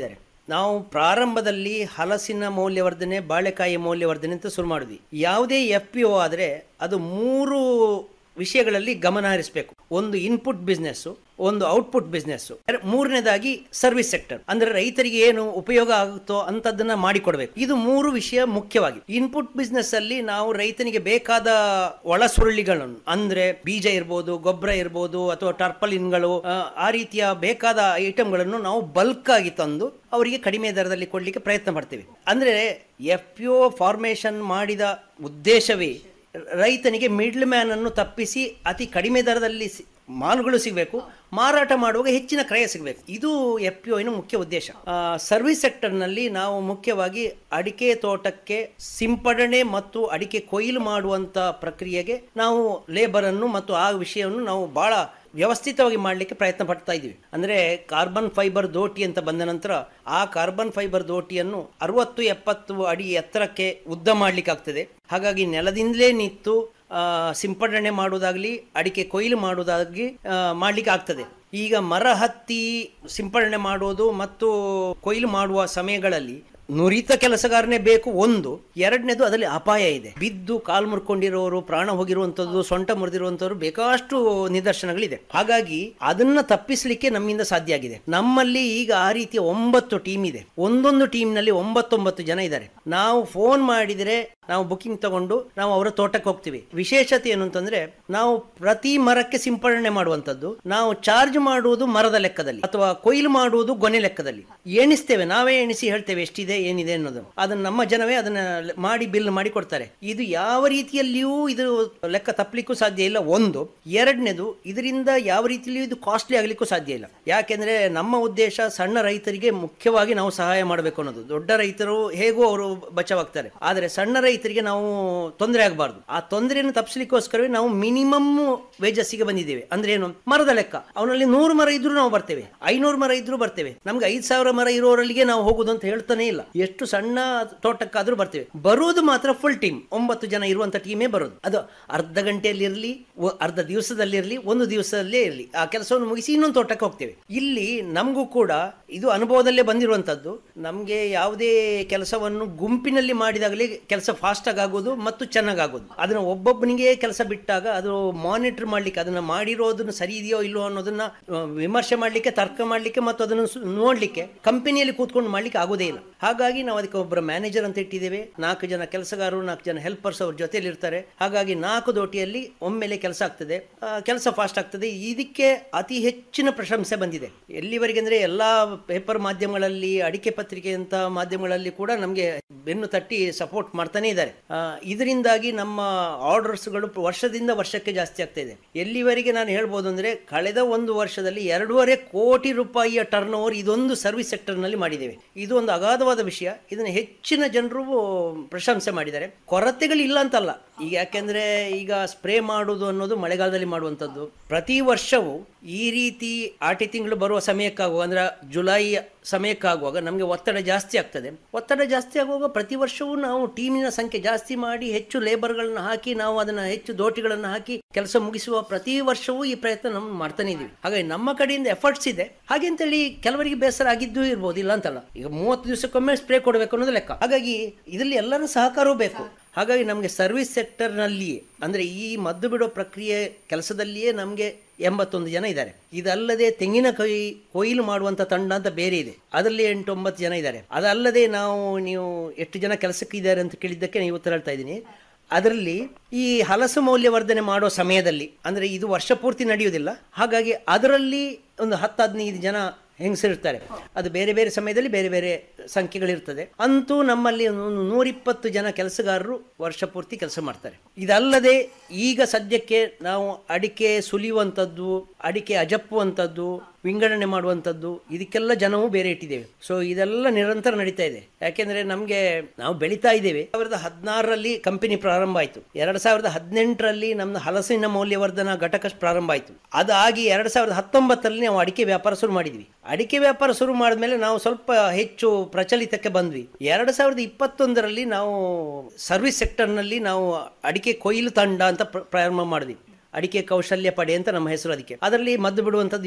ನಾವು ಪ್ರಾರಂಭದಲ್ಲಿ ಹಲಸಿನ ಮೌಲ್ಯವರ್ಧನೆ ಬಾಳೆಕಾಯಿ ಮೌಲ್ಯವರ್ಧನೆ ಅಂತ ಶುರು ಮಾಡಿದ್ವಿ ಯಾವುದೇ ಎಫ್ ಪಿ ಒ ಆದರೆ ಅದು ಮೂರು ವಿಷಯಗಳಲ್ಲಿ ಗಮನ ಹರಿಸಬೇಕು ಒಂದು ಇನ್ಪುಟ್ ಬಿಸ್ನೆಸ್ ಒಂದು ಔಟ್ಪುಟ್ ಬಿಸ್ನೆಸ್ ಮೂರನೇದಾಗಿ ಸರ್ವಿಸ್ ಸೆಕ್ಟರ್ ಅಂದ್ರೆ ರೈತರಿಗೆ ಏನು ಉಪಯೋಗ ಆಗುತ್ತೋ ಅಂತದನ್ನ ಮಾಡಿಕೊಡ್ಬೇಕು ಇದು ಮೂರು ವಿಷಯ ಮುಖ್ಯವಾಗಿ ಇನ್ಪುಟ್ ಬಿಸ್ನೆಸ್ ಅಲ್ಲಿ ನಾವು ರೈತನಿಗೆ ಬೇಕಾದ ಒಳಸುರುಳಿಗಳನ್ನು ಅಂದ್ರೆ ಬೀಜ ಇರ್ಬೋದು ಗೊಬ್ಬರ ಇರ್ಬೋದು ಅಥವಾ ಟರ್ಪಲಿನ್ಗಳು ಆ, ಆ ರೀತಿಯ ಬೇಕಾದ ಐಟಮ್ಗಳನ್ನು ನಾವು ಬಲ್ಕ್ ಆಗಿ ತಂದು ಅವರಿಗೆ ಕಡಿಮೆ ದರದಲ್ಲಿ ಕೊಡ್ಲಿಕ್ಕೆ ಪ್ರಯತ್ನ ಪಡ್ತೀವಿ ಅಂದ್ರೆ ಎಫ್ ಪಿ ಒ ಫಾರ್ಮೇಶನ್ ಮಾಡಿದ ಉದ್ದೇಶವೇ ರೈತನಿಗೆ ಮಿಡ್ಲ್ ಮ್ಯಾನ್ ಅನ್ನು ತಪ್ಪಿಸಿ ಅತಿ ಕಡಿಮೆ ದರದಲ್ಲಿ ಸಿ- ಮಾಲುಗಳು ಸಿಗಬೇಕು ಮಾರಾಟ ಮಾಡುವಾಗ ಹೆಚ್ಚಿನ ಕ್ರಯ ಸಿಗಬೇಕು ಇದು ಎಫ್ ಪಿ ಒನ ಮುಖ್ಯ ಉದ್ದೇಶ ಸರ್ವಿಸ್ ಸೆಕ್ಟರ್ನಲ್ಲಿ ನಾವು ಮುಖ್ಯವಾಗಿ ಅಡಿಕೆ ತೋಟಕ್ಕೆ ಸಿಂಪಡಣೆ ಮತ್ತು ಅಡಿಕೆ ಕೊಯ್ಲು ಮಾಡುವಂತ ಪ್ರಕ್ರಿಯೆಗೆ ನಾವು ಲೇಬರ್ ಅನ್ನು ಮತ್ತು ಆ ವಿಷಯವನ್ನು ನಾವು ಬಹಳ ವ್ಯವಸ್ಥಿತವಾಗಿ ಮಾಡಲಿಕ್ಕೆ ಪ್ರಯತ್ನ ಪಡ್ತಾ ಇದ್ದೀವಿ ಅಂದ್ರೆ ಕಾರ್ಬನ್ ಫೈಬರ್ ದೋಟಿ ಅಂತ ಬಂದ ನಂತರ ಆ ಕಾರ್ಬನ್ ಫೈಬರ್ ದೋಟಿಯನ್ನು ಅರವತ್ತು ಎಪ್ಪತ್ತು ಅಡಿ ಎತ್ತರಕ್ಕೆ ಉದ್ದ ಮಾಡ್ಲಿಕ್ಕೆ ಆಗ್ತದೆ ಹಾಗಾಗಿ ನೆಲದಿಂದಲೇ ನಿಂತು ಆ, ಸಿಂಪಡಣೆ ಮಾಡುವುದಾಗ್ಲಿ ಅಡಿಕೆ ಕೊಯ್ಲು ಮಾಡುವುದಾಗಿ ಆ, ಮಾಡ್ಲಿಕ್ಕೆ ಆಗ್ತದೆ ಈಗ ಮರ ಹತ್ತಿ ಸಿಂಪಡಣೆ ಮಾಡೋದು ಮತ್ತು ಕೊಯ್ಲು ಮಾಡುವ ಸಮಯಗಳಲ್ಲಿ ನುರಿತ ಕೆಲಸಗಾರನೇ ಬೇಕು ಒಂದು ಎರಡನೇದು ಅದರಲ್ಲಿ ಅಪಾಯ ಇದೆ ಬಿದ್ದು ಕಾಲು ಮುರ್ಕೊಂಡಿರೋರು ಪ್ರಾಣ ಹೋಗಿರುವಂತದ್ದು ಸೊಂಟ ಮುರಿದಿರುವಂತವ್ರು ಬೇಕಾಷ್ಟು ನಿದರ್ಶನಗಳಿದೆ ಹಾಗಾಗಿ ಅದನ್ನ ತಪ್ಪಿಸಲಿಕ್ಕೆ ನಮ್ಮಿಂದ ಸಾಧ್ಯ ಆಗಿದೆ ನಮ್ಮಲ್ಲಿ ಈಗ ಆ ರೀತಿಯ ಒಂಬತ್ತು ಟೀಮ್ ಇದೆ ಒಂದೊಂದು ಟೀಮ್ನಲ್ಲಿ ಒಂಬತ್ತೊಂಬತ್ತು ಜನ ಇದ್ದಾರೆ ನಾವು ಫೋನ್ ಮಾಡಿದರೆ ನಾವು ಬುಕಿಂಗ್ ತಗೊಂಡು ನಾವು ಅವರ ತೋಟಕ್ಕೆ ಹೋಗ್ತೀವಿ ವಿಶೇಷತೆ ಏನು ಅಂತಂದ್ರೆ ನಾವು ಪ್ರತಿ ಮರಕ್ಕೆ ಸಿಂಪಡಣೆ ಮಾಡುವಂತದ್ದು ನಾವು ಚಾರ್ಜ್ ಮಾಡುವುದು ಮರದ ಲೆಕ್ಕದಲ್ಲಿ ಅಥವಾ ಕೊಯ್ಲು ಮಾಡುವುದು ಗೊನೆ ಲೆಕ್ಕದಲ್ಲಿ ಎಣಿಸ್ತೇವೆ ನಾವೇ ಎಣಿಸಿ ಹೇಳ್ತೇವೆ ಎಷ್ಟಿದೆ ಏನಿದೆ ಅನ್ನೋದು ಅದನ್ನ ನಮ್ಮ ಜನವೇ ಅದನ್ನ ಲೆ- ಮಾಡಿ ಬಿಲ್ ಮಾಡಿ ಕೊಡ್ತಾರೆ ಇದು ಯಾವ ರೀತಿಯಲ್ಲಿಯೂ ಇದು ಲೆಕ್ಕ ತಪ್ಪಲಿಕ್ಕೂ ಸಾಧ್ಯ ಇಲ್ಲ ಒಂದು ಎರಡನೇದು ಇದರಿಂದ ಯಾವ ರೀತಿಯಲ್ಲಿಯೂ ಇದು ಕಾಸ್ಟ್ಲಿ ಆಗ್ಲಿಕ್ಕೂ ಸಾಧ್ಯ ಇಲ್ಲ ಯಾಕೆಂದ್ರೆ ನಮ್ಮ ಉದ್ದೇಶ ಸಣ್ಣ ರೈತರಿಗೆ ಮುಖ್ಯವಾಗಿ ನಾವು ಸಹಾಯ ಮಾಡಬೇಕು ಅನ್ನೋದು ದೊಡ್ಡ ರೈತರು ಹೇಗೂ ಅವರು ಬಚಾವಾಗ್ತಾರೆ ಆದರೆ ಸಣ್ಣ ರೈತರಿಗೆ ನಾವು ತೊಂದರೆ ಆಗಬಾರ್ದು ಆ ತೊಂದರೆಯನ್ನು ತಪ್ಪಿಸಲಿಕ್ಕೋಸ್ಕರವೇ ನಾವು ಮಿನಿಮಮ್ ವೇಜಸ್ಸಿಗೆ ಬಂದಿದ್ದೇವೆ ಅಂದ್ರೆ ಏನು ಮರದ ಲೆಕ್ಕ ಅವನಲ್ಲಿ ನೂರು ಮರ ಇದ್ರೂ ನಾವು ಬರ್ತೇವೆ ಐನೂರು ಮರ ಇದ್ರೂ ಬರ್ತೇವೆ ನಮ್ಗೆ ಐದು ಸಾವಿರ ಮರ ಇರೋರಲ್ಲಿಗೆ ನಾವು ಹೋಗುದು ಅಂತ ಹೇಳ್ತಾನೆ ಇಲ್ಲ ಎಷ್ಟು ಸಣ್ಣ ತೋಟಕ್ಕಾದ್ರೂ ಬರ್ತೇವೆ ಬರುವುದು ಮಾತ್ರ ಫುಲ್ ಟೀಮ್ ಒಂಬತ್ತು ಜನ ಇರುವಂತ ಟೀಮೇ ಬರೋದು ಅದು ಅರ್ಧ ಗಂಟೆಯಲ್ಲಿ ಇರಲಿ ಅರ್ಧ ದಿವಸದಲ್ಲಿ ಇರಲಿ ಒಂದು ದಿವಸದಲ್ಲೇ ಇರಲಿ ಆ ಕೆಲಸವನ್ನು ಮುಗಿಸಿ ಇನ್ನೊಂದು ತೋಟಕ್ಕೆ ಹೋಗ್ತೇವೆ ಇಲ್ಲಿ ನಮಗೂ ಕೂಡ ಇದು ಅನುಭವದಲ್ಲೇ ಬಂದಿರುವಂತದ್ದು ನಮಗೆ ಯಾವುದೇ ಕೆಲಸವನ್ನು ಗುಂಪಿನಲ್ಲಿ ಮಾಡಿದಾಗಲೇ ಕೆಲಸ ಫಾಸ್ಟ್ ಆಗಿ ಆಗೋದು ಮತ್ತು ಚೆನ್ನಾಗಾಗೋದು ಅದನ್ನ ಒಬ್ಬೊಬ್ಬನಿಗೆ ಕೆಲಸ ಬಿಟ್ಟಾಗ ಅದು ಮಾನಿಟರ್ ಮಾಡ್ಲಿಕ್ಕೆ ಅದನ್ನ ಮಾಡಿರೋದನ್ನ ಸರಿ ಇದೆಯೋ ಇಲ್ಲೋ ಅನ್ನೋದನ್ನ ಆ, ವಿಮರ್ಶೆ ಮಾಡ್ಲಿಕ್ಕೆ ತರ್ಕ ಮಾಡ್ಲಿಕ್ಕೆ ಮತ್ತು ಅದನ್ನು ಸು- ನೋಡ್ಲಿಕ್ಕೆ ಕಂಪನಿಯಲ್ಲಿ ಕೂತ್ಕೊಂಡು ಮಾಡ್ಲಿಕ್ಕೆ ಆಗೋದೇ ಇಲ್ಲ ಹಾಗಾಗಿ ನಾವು ಅದಕ್ಕೆ ಒಬ್ಬರ ಮ್ಯಾನೇಜರ್ ಅಂತ ಇಟ್ಟಿದ್ದೇವೆ ನಾಲ್ಕು ಜನ ಕೆಲಸಗಾರರು ನಾಲ್ಕು ಜನ ಹೆಲ್ಪರ್ಸ್ ಅವ್ರ ಜೊತೆಲಿ ಇರ್ತಾರೆ ಹಾಗಾಗಿ ನಾಲ್ಕು ದೋಟಿಯಲ್ಲಿ ಒಮ್ಮೆಲೆ ಕೆಲಸ ಆಗ್ತದೆ ಕೆಲಸ ಫಾಸ್ಟ್ ಆಗ್ತದೆ ಇದಕ್ಕೆ ಅತಿ ಹೆಚ್ಚಿನ ಪ್ರಶಂಸೆ ಬಂದಿದೆ ಎಲ್ಲಿವರೆಗೆ ಅಂದ್ರೆ ಎಲ್ಲಾ ಪೇಪರ್ ಮಾಧ್ಯಮಗಳಲ್ಲಿ ಅಡಿಕೆ ಪತ್ರಿಕೆ ಅಂತ ಮಾಧ್ಯಮಗಳಲ್ಲಿ ಕೂಡ ನಮಗೆ ಬೆನ್ನು ತಟ್ಟಿ ಸಪೋರ್ಟ್ ಮಾಡ್ತಾನೆ ಇದ್ದಾರೆ ಆ, ಇದರಿಂದಾಗಿ ನಮ್ಮ ಆರ್ಡರ್ಸ್ಗಳು ವರ್ಷದಿಂದ ವರ್ಷಕ್ಕೆ ಜಾಸ್ತಿ ಆಗ್ತಾ ಇದೆ ಎಲ್ಲಿವರೆಗೆ ನಾನು ಹೇಳ್ಬೋದು ಅಂದ್ರೆ ಕಳೆದ ಒಂದು ವರ್ಷದಲ್ಲಿ ಎರಡೂವರೆ ಕೋಟಿ ರೂಪಾಯಿಯ ಟರ್ನ್ ಓವರ್ ಇದೊಂದು ಸರ್ವಿಸ್ ಸೆಕ್ಟರ್ನಲ್ಲಿ ಮಾಡಿದ್ದೇವೆ ಇದು ಒಂದು ಅಗಾಧವಾದ ವಿಷಯ ಇದನ್ನು ಹೆಚ್ಚಿನ ಜನರು ಪ್ರಶಂಸೆ ಮಾಡಿದ್ದಾರೆ ಕೊರತೆಗಳಿಲ್ಲ ಅಂತಲ್ಲ ಈಗ ಯಾಕೆಂದ್ರೆ ಈಗ ಸ್ಪ್ರೇ ಮಾಡುವುದು ಅನ್ನೋದು ಮಳೆಗಾಲದಲ್ಲಿ ಮಾಡುವಂಥದ್ದು ಪ್ರತಿ ವರ್ಷವೂ ಈ ರೀತಿ ಆಟಿ ತಿಂಗಳು ಬರುವ ಸಮಯಕ್ಕಾಗುವ ಅಂದ್ರೆ ಜುಲೈ ಸಮಯಕ್ಕಾಗುವಾಗ ನಮಗೆ ಒತ್ತಡ ಜಾಸ್ತಿ ಆಗ್ತದೆ ಒತ್ತಡ ಜಾಸ್ತಿ ಆಗುವಾಗ ಪ್ರತಿ ವರ್ಷವೂ ನಾವು ಟೀಮಿನ ಸಂಖ್ಯೆ ಜಾಸ್ತಿ ಮಾಡಿ ಹೆಚ್ಚು ಲೇಬರ್ಗಳನ್ನ ಹಾಕಿ ನಾವು ಅದನ್ನ ಹೆಚ್ಚು ದೋಟಿಗಳನ್ನು ಹಾಕಿ ಕೆಲಸ ಮುಗಿಸುವ ಪ್ರತಿ ವರ್ಷವೂ ಈ ಪ್ರಯತ್ನ ನಾವು ಮಾಡ್ತಾನೆ ಇದೀವಿ ಹಾಗಾಗಿ ನಮ್ಮ ಕಡೆಯಿಂದ ಎಫರ್ಟ್ಸ್ ಇದೆ ಹಾಗೆ ಅಂತೇಳಿ ಕೆಲವರಿಗೆ ಬೇಸರ ಆಗಿದ್ದೂ ಇರ್ಬೋದು ಇಲ್ಲ ಅಂತಲ್ಲ ಈಗ ಮೂವತ್ತು ದಿವಸಕ್ಕೊಮ್ಮೆ ಸ್ಪ್ರೇ ಕೊಡಬೇಕು ಅನ್ನೋದು ಲೆಕ್ಕ ಹಾಗಾಗಿ ಇದರಲ್ಲಿ ಎಲ್ಲರ ಸಹಕಾರವೂ ಬೇಕು ಹಾಗಾಗಿ ನಮಗೆ ಸರ್ವಿಸ್ ಸೆಕ್ಟರ್ನಲ್ಲಿಯೇ ಅಂದರೆ ಈ ಮದ್ದು ಬಿಡೋ ಪ್ರಕ್ರಿಯೆ ಕೆಲಸದಲ್ಲಿಯೇ ನಮಗೆ ಎಂಬತ್ತೊಂದು ಜನ ಇದ್ದಾರೆ ಇದಲ್ಲದೆ ತೆಂಗಿನಕಾಯಿ ಕೊಯ್ಲು ಮಾಡುವಂತ ತಂಡ ಅಂತ ಬೇರೆ ಇದೆ ಅದರಲ್ಲಿ ಎಂಟು ಒಂಬತ್ತು ಜನ ಇದ್ದಾರೆ ಅದಲ್ಲದೆ ನಾವು ನೀವು ಎಷ್ಟು ಜನ ಕೆಲಸಕ್ಕೆ ಇದ್ದಾರೆ ಅಂತ ಕೇಳಿದ್ದಕ್ಕೆ ನೀವು ಉತ್ತರ ಹೇಳ್ತಾ ಇದ್ದೀನಿ ಅದರಲ್ಲಿ ಈ ಹಲಸು ಮೌಲ್ಯವರ್ಧನೆ ಮಾಡೋ ಸಮಯದಲ್ಲಿ ಅಂದ್ರೆ ಇದು ವರ್ಷ ಪೂರ್ತಿ ನಡೆಯುವುದಿಲ್ಲ ಹಾಗಾಗಿ ಅದರಲ್ಲಿ ಒಂದು ಹತ್ತು ಹದಿನೈದು ಜನ ಹೆಂಗಸರಿರ್ತಾರೆ ಅದು ಬೇರೆ ಬೇರೆ ಸಮಯದಲ್ಲಿ ಬೇರೆ ಬೇರೆ ಸಂಖ್ಯೆಗಳಿರ್ತದೆ ಅಂತೂ ನಮ್ಮಲ್ಲಿ ಒಂದು ನೂರಿಪ್ಪತ್ತು ಜನ ಕೆಲಸಗಾರರು ವರ್ಷ ಪೂರ್ತಿ ಕೆಲಸ ಮಾಡ್ತಾರೆ ಇದಲ್ಲದೆ ಈಗ ಸದ್ಯಕ್ಕೆ ನಾವು ಅಡಿಕೆ ಸುಲಿಯುವಂಥದ್ದು ಅಡಿಕೆ ಅಜಪ್ಪುವಂಥದ್ದು ವಿಂಗಡಣೆ ಮಾಡುವಂಥದ್ದು ಇದಕ್ಕೆಲ್ಲ ಜನವು ಬೇರೆ ಇಟ್ಟಿದ್ದೇವೆ ಸೊ ಇದೆಲ್ಲ ನಿರಂತರ ನಡೀತಾ ಇದೆ ಯಾಕೆಂದ್ರೆ ನಮಗೆ ನಾವು ಬೆಳೀತಾ ಇದ್ದೇವೆ ಸಾವಿರದ ಹದಿನಾರರಲ್ಲಿ ಕಂಪನಿ ಪ್ರಾರಂಭ ಆಯಿತು ಎರಡ್ ಸಾವಿರದ ಹದಿನೆಂಟರಲ್ಲಿ ನಮ್ಮ ಹಲಸಿನ ಮೌಲ್ಯವರ್ಧನ ಘಟಕ ಪ್ರಾರಂಭ ಆಯಿತು ಅದಾಗಿ ಎರಡ್ ಸಾವಿರದ ಹತ್ತೊಂಬತ್ತರಲ್ಲಿ ನಾವು ಅಡಿಕೆ ವ್ಯಾಪಾರ ಶುರು ಮಾಡಿದ್ವಿ ಅಡಿಕೆ ವ್ಯಾಪಾರ ಶುರು ಮಾಡಿದ್ಮೇಲೆ ನಾವು ಸ್ವಲ್ಪ ಹೆಚ್ಚು ಪ್ರಚಲಿತಕ್ಕೆ ಬಂದ್ವಿ ಎರಡ್ ಸಾವಿರದ ಇಪ್ಪತ್ತೊಂದರಲ್ಲಿ ನಾವು ಸರ್ವಿಸ್ ಸೆಕ್ಟರ್ನಲ್ಲಿ ನಾವು ಅಡಿಕೆ ಕೊಯ್ಲು ತಂಡ ಅಂತ ಪ್ರ- ಪ್ರಾರಂಭ ಮಾಡಿದ್ವಿ ಅಡಿಕೆ ಕೌಶಲ್ಯ ಪಡೆ ಅಂತ ನಮ್ಮ ಹೆಸರು ಅದಕ್ಕೆ ಅದರಲ್ಲಿ ಮದ್ದು ಬಿಡುವಂಥದ್ದು ಇದು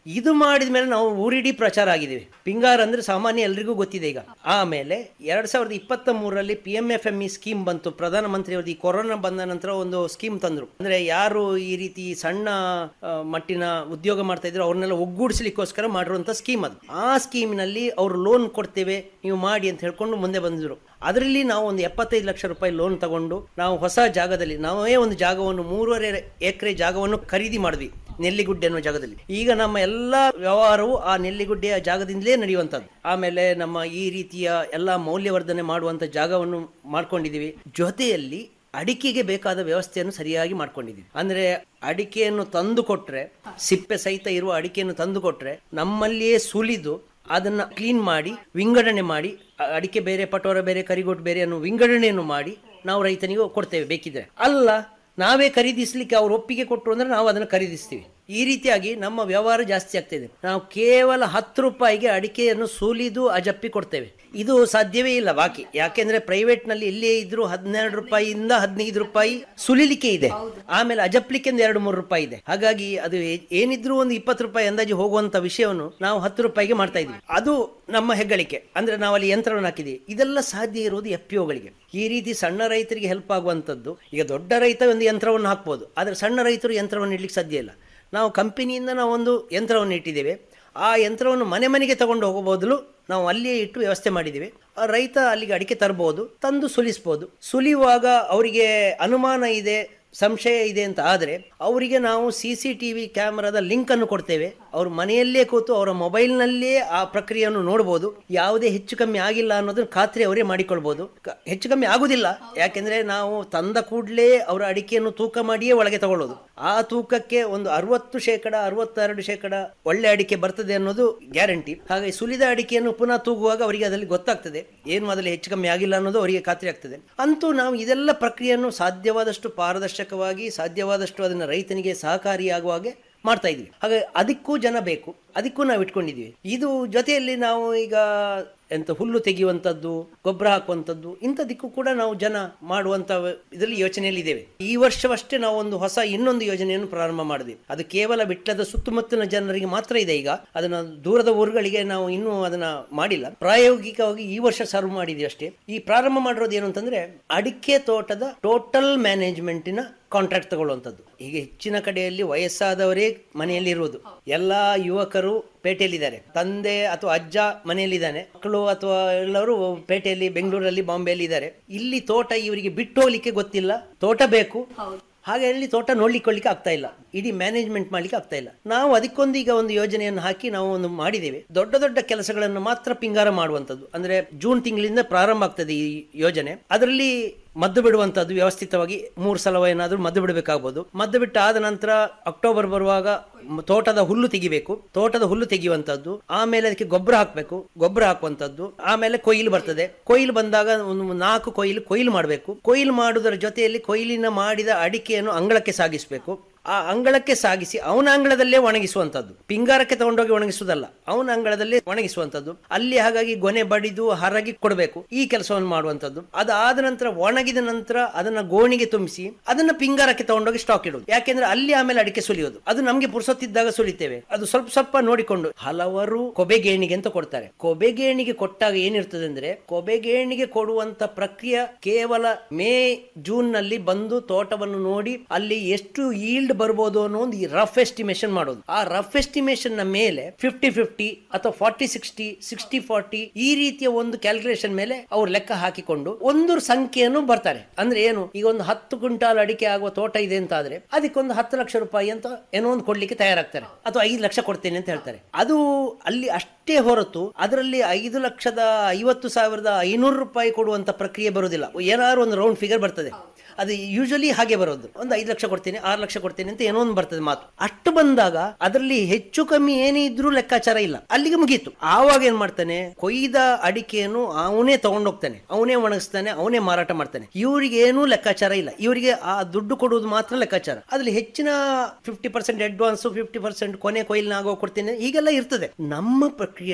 ಇದು ಮಾಡಿದ ಮೇಲೆ ನಾವು ಊರಿಡೀ ಪ್ರಚಾರ ಆಗಿದ್ದೀವಿ ಪಿಂಗಾರ್ ಅಂದ್ರೆ ಸಾಮಾನ್ಯ ಎಲ್ರಿಗೂ ಗೊತ್ತಿದೆ ಈಗ ಆಮೇಲೆ ಎರಡ್ ಸಾವಿರದ ಇಪ್ಪತ್ತ ಮೂರರಲ್ಲಿ P M F M E scheme ಬಂತು ಪ್ರಧಾನಮಂತ್ರಿ ಅವ್ರದ್ದು ಈ ಕೊರೋನಾ ಬಂದ ನಂತರ ಒಂದು ಸ್ಕೀಮ್ ತಂದ್ರು ಅಂದ್ರೆ ಯಾರು ಈ ರೀತಿ ಸಣ್ಣ ಆ, ಮಟ್ಟಿನ ಉದ್ಯೋಗ ಮಾಡ್ತಾ ಇದ್ರು ಅವ್ರನ್ನೆಲ್ಲ ಒಗ್ಗೂಡಿಸ್ಲಿಕ್ಕೋಸ್ಕರ ಮಾಡಿರುವಂತ ಸ್ಕೀಮ್ ಅದು ಆ ಸ್ಕೀಮ್ನಲ್ಲಿ ಅವರು ಲೋನ್ ಕೊಡ್ತೇವೆ ನೀವು ಮಾಡಿ ಅಂತ ಹೇಳ್ಕೊಂಡು ಮುಂದೆ ಬಂದಿದ್ರು ಅದರಲ್ಲಿ ನಾವು ಒಂದು ಎಪ್ಪತ್ತೈದು ಲಕ್ಷ ರೂಪಾಯಿ ಲೋನ್ ತಗೊಂಡು ನಾವು ಹೊಸ ಜಾಗದಲ್ಲಿ ನಾವೇ ಒಂದು ಜಾಗವನ್ನು ಮೂರುವರೆ ಎಕರೆ ಜಾಗವನ್ನು ಖರೀದಿ ಮಾಡಿದ್ವಿ ನೆಲ್ಲಿಗುಡ್ಡೆ ಅನ್ನೋ ಜಾಗದಲ್ಲಿ ಈಗ ನಮ್ಮ ಎಲ್ಲ ವ್ಯವಹಾರವು ಆ ನೆಲ್ಲಿಗುಡ್ಡೆಯ ಜಾಗದಿಂದಲೇ ನಡೆಯುವಂಥದ್ದು ಆಮೇಲೆ ನಮ್ಮ ಈ ರೀತಿಯ ಎಲ್ಲ ಮೌಲ್ಯವರ್ಧನೆ ಮಾಡುವಂಥ ಜಾಗವನ್ನು ಮಾಡ್ಕೊಂಡಿದ್ದೀವಿ ಜೊತೆಯಲ್ಲಿ ಅಡಿಕೆಗೆ ಬೇಕಾದ ವ್ಯವಸ್ಥೆಯನ್ನು ಸರಿಯಾಗಿ ಮಾಡ್ಕೊಂಡಿದ್ದೀವಿ ಅಂದ್ರೆ ಅಡಿಕೆಯನ್ನು ತಂದು ಕೊಟ್ರೆ ಸಿಪ್ಪೆ ಸಹಿತ ಇರುವ ಅಡಿಕೆಯನ್ನು ತಂದು ಕೊಟ್ರೆ ನಮ್ಮಲ್ಲಿಯೇ ಸುಲಿದು ಅದನ್ನ ಕ್ಲೀನ್ ಮಾಡಿ ವಿಂಗಡಣೆ ಮಾಡಿ ಅ- ಅಡಿಕೆ ಬೇರೆ ಪಟೋರ ಬೇರೆ ಕರಿಗೋಟ್ ಬೇರೆ ಅನ್ನೋ ವಿಂಗಡಣೆಯನ್ನು ಮಾಡಿ ನಾವು ರೈತನಿಗೆ ಕೊಡ್ತೇವೆ ಬೇಕಿದ್ರೆ ಅಲ್ಲ ನಾವೇ ಖರೀದಿಸ್ಲಿಕ್ಕೆ ಅವ್ರು ಒಪ್ಪಿಗೆ ಕೊಟ್ಟರು ಅಂದ್ರೆ ನಾವು ಅದನ್ನು ಖರೀದಿಸ್ತೀವಿ ಈ ರೀತಿಯಾಗಿ ನಮ್ಮ ವ್ಯವಹಾರ ಜಾಸ್ತಿ ಆಗ್ತಿದೆ ನಾವು ಕೇವಲ ಹತ್ತು ರೂಪಾಯಿಗೆ ಅಡಿಕೆಯನ್ನು ಸುಲಿದು ಅಜಪ್ಪಿ ಕೊಡ್ತೇವೆ ಇದು ಸಾಧ್ಯವೇ ಇಲ್ಲ ಬಾಕಿ ಯಾಕೆಂದ್ರೆ ಪ್ರೈವೇಟ್ ನಲ್ಲಿ ಎಲ್ಲೇ ಇದ್ರು ಹದಿನೆರಡು ರೂಪಾಯಿಯಿಂದ ಹದಿನೈದು ರೂಪಾಯಿ ಸುಲಿಲಿಕ್ಕೆ ಇದೆ ಆಮೇಲೆ ಅಜಪ್ಲಿಕ್ಕೆ ಒಂದು ಎರಡು ಮೂರು ರೂಪಾಯಿ ಇದೆ ಹಾಗಾಗಿ ಅದು ಏ- ಏನಿದ್ರು ಒಂದು ಇಪ್ಪತ್ತು ರೂಪಾಯಿ ಅಂದಾಜು ಹೋಗುವಂತ ವಿಷಯವನ್ನು ನಾವು ಹತ್ತು ರೂಪಾಯಿಗೆ ಮಾಡ್ತಾ ಇದ್ವಿ ಅದು ನಮ್ಮ ಹೆಗ್ಗಳಿಕೆ ಅಂದ್ರೆ ನಾವು ಅಲ್ಲಿ ಯಂತ್ರವನ್ನು ಹಾಕಿದ್ದೀವಿ ಇದೆಲ್ಲ ಸಾಧ್ಯ ಇರುವುದು ಎಫ್ ಪಿ ಒಗಳಿಗೆ ಈ ರೀತಿ ಸಣ್ಣ ರೈತರಿಗೆ ಹೆಲ್ಪ್ ಆಗುವಂಥದ್ದು ಈಗ ದೊಡ್ಡ ರೈತ ಒಂದು ಯಂತ್ರವನ್ನು ಹಾಕ್ಬೋದು ಆದರೆ ಸಣ್ಣ ರೈತರು ಯಂತ್ರವನ್ನು ಇಡ್ಲಿಕ್ಕೆ ಸಾಧ್ಯ ಇಲ್ಲ ನಾವು ಕಂಪನಿಯಿಂದ ನಾವು ಒಂದು ಯಂತ್ರವನ್ನು ಇಟ್ಟಿದ್ದೇವೆ ಆ ಯಂತ್ರವನ್ನು ಮನೆ ಮನೆಗೆ ತಗೊಂಡು ಹೋಗೋ ಬದಲು ನಾವು ಅಲ್ಲಿಯೇ ಇಟ್ಟು ವ್ಯವಸ್ಥೆ ಮಾಡಿದ್ದೀವಿ ಆ ರೈತ ಅಲ್ಲಿಗೆ ಅಡಿಕೆ ತರಬಹುದು ತಂದು ಸುಲಿಸ್ಬೋದು ಸುಲಿಯುವಾಗ ಅವರಿಗೆ ಅನುಮಾನ ಇದೆ ಸಂಶಯ ಇದೆ ಅಂತ ಆದರೆ ಅವರಿಗೆ ನಾವು ಸಿ ಸಿ ಟಿ ವಿ ಕ್ಯಾಮರಾದ ಲಿಂಕ್ ಅನ್ನು ಕೊಡ್ತೇವೆ ಅವ್ರ ಮನೆಯಲ್ಲೇ ಕೂತು ಅವರ ಮೊಬೈಲ್ನಲ್ಲೇ ಆ ಪ್ರಕ್ರಿಯೆಯನ್ನು ನೋಡ್ಬೋದು ಯಾವುದೇ ಹೆಚ್ಚು ಕಮ್ಮಿ ಆಗಿಲ್ಲ ಅನ್ನೋದನ್ನ ಖಾತ್ರಿ ಅವರೇ ಮಾಡಿಕೊಳ್ಬೋದು ಕ- ಹೆಚ್ಚು ಕಮ್ಮಿ ಆಗುದಿಲ್ಲ ಯಾಕೆಂದ್ರೆ ನಾವು ತಂದ ಕೂಡಲೇ ಅವರ ಅಡಿಕೆಯನ್ನು ತೂಕ ಮಾಡಿಯೇ ಒಳಗೆ ತಗೊಳ್ಳೋದು ಆ ತೂಕಕ್ಕೆ ಒಂದು ಅರವತ್ತು ಶೇಕಡ ಅರವತ್ತೆರಡು ಶೇಕಡ ಒಳ್ಳೆ ಅಡಿಕೆ ಬರ್ತದೆ ಅನ್ನೋದು ಗ್ಯಾರಂಟಿ ಹಾಗೆ ಸುಲಿದ ಅಡಿಕೆಯನ್ನು ಪುನಃ ತೂಗುವಾಗ ಅವರಿಗೆ ಅದರಲ್ಲಿ ಗೊತ್ತಾಗ್ತದೆ ಏನು ಅದರಲ್ಲಿ ಹೆಚ್ಚು ಕಮ್ಮಿ ಆಗಿಲ್ಲ ಅನ್ನೋದು ಅವರಿಗೆ ಖಾತ್ರಿ ಆಗ್ತದೆ ಅಂತೂ ನಾವು ಇದೆಲ್ಲ ಪ್ರಕ್ರಿಯೆಯನ್ನು ಸಾಧ್ಯವಾದಷ್ಟು ಪಾರದರ್ಶಕವಾಗಿ ಸಾಧ್ಯವಾದಷ್ಟು ಅದನ್ನು ರೈತನಿಗೆ ಸಹಕಾರಿಯಾಗುವ ಹಾಗೆ ಮಾಡ್ತಾ ಇದ್ವಿ ಹಾಗೆ ಅದಕ್ಕೂ ಜನ ಬೇಕು ಅದಕ್ಕೂ ನಾವು ಇಟ್ಕೊಂಡಿದ್ವಿ ಇದು ಜೊತೆಯಲ್ಲಿ ನಾವು ಈಗ ಎಂತ ಹುಲ್ಲು ತೆಗೆಯುವಂಥದ್ದು ಗೊಬ್ಬರ ಹಾಕುವಂಥದ್ದು ಇಂಥದಕ್ಕೂ ಕೂಡ ನಾವು ಜನ ಮಾಡುವಂತ ಇದರಲ್ಲಿ ಯೋಚನೆಯಲ್ಲಿ ಇದ್ದೇವೆ ಈ ವರ್ಷವಷ್ಟೇ ನಾವು ಒಂದು ಹೊಸ ಇನ್ನೊಂದು ಯೋಜನೆಯನ್ನು ಪ್ರಾರಂಭ ಮಾಡಿದ್ವಿ ಅದು ಕೇವಲ ಬಿಟ್ಟದ ಸುತ್ತಮುತ್ತಲಿನ ಜನರಿಗೆ ಮಾತ್ರ ಇದೆ ಈಗ ಅದನ್ನ ದೂರದ ಊರುಗಳಿಗೆ ನಾವು ಇನ್ನೂ ಅದನ್ನ ಮಾಡಿಲ್ಲ ಪ್ರಾಯೋಗಿಕವಾಗಿ ಈ ವರ್ಷ ಸರ್ವ್ ಮಾಡಿದ್ವಿ ಅಷ್ಟೇ ಈ ಪ್ರಾರಂಭ ಮಾಡಿರೋದು ಏನು ಅಂತಂದ್ರೆ ಅಡಿಕೆ ತೋಟದ ಟೋಟಲ್ ಮ್ಯಾನೇಜ್ಮೆಂಟಿನ ಕಾಂಟ್ರಾಕ್ಟ್ ತಗೊಳ್ಳುವಂಥದ್ದು ಈಗ ಹೆಚ್ಚಿನ ಕಡೆಯಲ್ಲಿ ವಯಸ್ಸಾದವರೇ ಮನೆಯಲ್ಲಿ ಇರುವುದು ಎಲ್ಲಾ ಯುವಕರು ಪೇಟೆಯಲ್ಲಿದ್ದಾರೆ ತಂದೆ ಅಥವಾ ಅಜ್ಜ ಮನೆಯಲ್ಲಿದ್ದಾನೆ ಮಕ್ಕಳು ಅಥವಾ ಎಲ್ಲರೂ ಪೇಟೆಯಲ್ಲಿ ಬೆಂಗಳೂರಲ್ಲಿ ಬಾಂಬೆಯಲ್ಲಿ ಇದ್ದಾರೆ ಇಲ್ಲಿ ತೋಟ ಇವರಿಗೆ ಬಿಟ್ಟು ಹೋಗ್ಲಿಕ್ಕೆ ಗೊತ್ತಿಲ್ಲ ತೋಟ ಬೇಕು ಹಾಗೆ ಅಲ್ಲಿ ತೋಟ ನೋಡ್ಲಿಕ್ಕೆ ಆಗ್ತಾ ಇಲ್ಲ ಇಡೀ ಮ್ಯಾನೇಜ್ಮೆಂಟ್ ಮಾಡ್ಲಿಕ್ಕೆ ಆಗ್ತಾ ಇಲ್ಲ ನಾವು ಅದಕ್ಕೊಂದು ಈಗ ಒಂದು ಯೋಜನೆಯನ್ನು ಹಾಕಿ ನಾವು ಒಂದು ಮಾಡಿದ್ದೇವೆ ದೊಡ್ಡ ದೊಡ್ಡ ಕೆಲಸಗಳನ್ನು ಮಾತ್ರ ಪಿಂಗಾರ ಮಾಡುವಂಥದ್ದು ಅಂದ್ರೆ ಜೂನ್ ತಿಂಗಳಿಂದ ಪ್ರಾರಂಭ ಆಗ್ತದೆ ಈ ಯೋಜನೆ ಅದರಲ್ಲಿ ಮದ್ದು ಬಿಡುವಂಥದ್ದು ವ್ಯವಸ್ಥಿತವಾಗಿ ಮೂರು ಸಲ ಏನಾದರೂ ಮದ್ದು ಬಿಡಬೇಕಾಗ್ಬೋದು ಮದ್ದು ಬಿಟ್ಟು ಆದ ನಂತರ ಅಕ್ಟೋಬರ್ ಬರುವಾಗ ಮ್- ತೋಟದ ಹುಲ್ಲು ತೆಗಿಬೇಕು ತೋಟದ ಹುಲ್ಲು ತೆಗೆಯುವಂಥದ್ದು ಆಮೇಲೆ ಅದಕ್ಕೆ ಗೊಬ್ಬರ ಹಾಕಬೇಕು ಗೊಬ್ಬರ ಹಾಕುವಂಥದ್ದು ಆಮೇಲೆ ಕೊಯ್ಲು ಬರ್ತದೆ ಕೊಯ್ಲು ಬಂದಾಗ ಒಂದು ನಾಲ್ಕು ಕೊಯ್ಲು ಕೊಯ್ಲು ಮಾಡಬೇಕು ಕೊಯ್ಲು ಮಾಡುವುದರ ಜೊತೆಯಲ್ಲಿ ಕೊಯ್ಲಿನ ಮಾಡಿದ ಅಡಿಕೆಯನ್ನು ಅಂಗಳಕ್ಕೆ ಸಾಗಿಸಬೇಕು ಆ ಅಂಗಳಕ್ಕೆ ಸಾಗಿಸಿ ಅವನ ಅಂಗಳದಲ್ಲೇ ಒಣಗಿಸುವಂಥದ್ದು ಪಿಂಗಾರಕ್ಕೆ ತಗೊಂಡೋಗಿ ಒಣಗಿಸುವುದಲ್ಲ ಅವನ ಅಂಗಳದಲ್ಲೇ ಒಣಗಿಸುವಂಥದ್ದು ಅಲ್ಲಿ ಹಾಗಾಗಿ ಗೊನೆ ಬಡಿದು ಹರಗಿ ಕೊಡಬೇಕು ಈ ಕೆಲಸವನ್ನು ಮಾಡುವಂಥದ್ದು ಅದಾದ ನಂತರ ಒಣಗಿದ ನಂತರ ಅದನ್ನ ಗೋಣಿಗೆ ತುಂಬಿಸಿ ಅದನ್ನ ಪಿಂಗಾರಕ್ಕೆ ತಗೊಂಡೋಗಿ ಸ್ಟಾಕ್ ಇಡುವುದು ಯಾಕೆಂದ್ರೆ ಅಲ್ಲಿ ಆಮೇಲೆ ಅಡಿಕೆ ಸುಲಿಯೋದು ಅದು ನಮ್ಗೆ ಪುರ್ಸೊತ್ತಿದ್ದಾಗ ಸುಲಿತೇವೆ ಅದು ಸ್ವಲ್ಪ ಸ್ವಲ್ಪ ನೋಡಿಕೊಂಡು ಹಲವರು ಕೊಬೆಗೇಣಿಗೆ ಅಂತ ಕೊಡ್ತಾರೆ ಕೊಬೆಗೇಣಿಗೆ ಕೊಟ್ಟಾಗ ಏನಿರ್ತದೆ ಅಂದ್ರೆ ಕೊಬೆಗೇಣಿಗೆ ಕೊಡುವಂತ ಪ್ರಕ್ರಿಯೆ ಕೇವಲ ಮೇ ಜೂನ್ ನಲ್ಲಿ ಬಂದು ತೋಟವನ್ನು ನೋಡಿ ಅಲ್ಲಿ ಎಷ್ಟು ಈಲ್ಡ್ ಬರ್ಬೋದು ಅನ್ನೋ ಒಂದು ರಫ್ ಎಸ್ಟಿಮೇಶನ್ ಮಾಡೋದು ಆ ರಫ್ ಎಸ್ಟಿಮೇಶನ್ ನ ಮೇಲೆ ಫಿಫ್ಟಿ ಫಿಫ್ಟಿ ಅಥವಾ ಫಾರ್ಟಿ ಸಿಕ್ಸ್ಟಿ ಸಿಕ್ಸ್ಟಿ ಫಾರ್ಟಿ ಈ ರೀತಿಯ ಒಂದು ಕ್ಯಾಲ್ಕುಲೇಷನ್ ಮೇಲೆ ಅವ್ರು ಲೆಕ್ಕ ಹಾಕಿಕೊಂಡು ಒಂದು ಸಂಖ್ಯೆಯನ್ನು ಬರ್ತಾರೆ ಅಂದ್ರೆ ಏನು ಈಗ ಒಂದು ಹತ್ತು ಕ್ವಿಂಟಾಲ್ ಅಡಿಕೆ ಆಗುವ ತೋಟ ಇದೆ ಅಂತ ಆದ್ರೆ ಅದಕ್ಕೊಂದು ಹತ್ತು ಲಕ್ಷ ರೂಪಾಯಿ ಅಂತ ಏನೋ ಒಂದು ಕೊಡ್ಲಿಕ್ಕೆ ತಯಾರಾಗ್ತಾರೆ ಅಥವಾ ಐದು ಲಕ್ಷ ಕೊಡ್ತೇನೆ ಅಂತ ಹೇಳ್ತಾರೆ ಅದು ಅಲ್ಲಿ ಅಷ್ಟೇ ಹೊರತು ಅದರಲ್ಲಿ ಐದು ಲಕ್ಷದ ಐವತ್ತು ಸಾವಿರದ ಐನೂರು ರೂಪಾಯಿ ಕೊಡುವಂತ ಪ್ರಕ್ರಿಯೆ ಬರುವುದಿಲ್ಲ ಏನಾದ್ರು ಒಂದು ರೌಂಡ್ ಫಿಗರ್ ಬರ್ತದೆ ಅದು ಯೂಶಲಿ ಹಾಗೆ ಬರೋದು ಒಂದು ಐದು ಲಕ್ಷ ಕೊಡ್ತೇನೆ ಆರು ಲಕ್ಷ ಕೊಡ್ತೇನೆ ಅಂತ ಏನೋ ಒಂದು ಬರ್ತದೆ ಮಾತು ಅಷ್ಟು ಬಂದಾಗ ಅದರಲ್ಲಿ ಹೆಚ್ಚು ಕಮ್ಮಿ ಏನೇ ಇದ್ರೂ ಲೆಕ್ಕಾಚಾರ ಇಲ್ಲ ಅಲ್ಲಿಗೆ ಮುಗೀತು ಆವಾಗ ಏನ್ ಮಾಡ್ತಾನೆ ಕೊಯ್ದ ಅಡಿಕೆಯನ್ನು ಅವನೇ ತಗೊಂಡೋಗ್ತಾನೆ ಅವನೇ ಒಣಗಿಸ್ತಾನೆ ಅವನೇ ಮಾರಾಟ ಮಾಡ್ತಾನೆ ಇವರಿಗೆ ಏನೂ ಲೆಕ್ಕಾಚಾರ ಇಲ್ಲ ಇವರಿಗೆ ಆ ದುಡ್ಡು ಕೊಡುವುದು ಮಾತ್ರ ಲೆಕ್ಕಾಚಾರ ಅದ್ರಲ್ಲಿ ಹೆಚ್ಚಿನ fifty percent advance fifty percent ಕೊನೆ ಕೊಯ್ಲಿನ ಆಗೋ ಕೊಡ್ತೇನೆ ಹೀಗೆಲ್ಲ ಇರ್ತದೆ ನಮ್ಮ ಪ್ರಕ್ರಿಯೆಯಲ್ಲಿ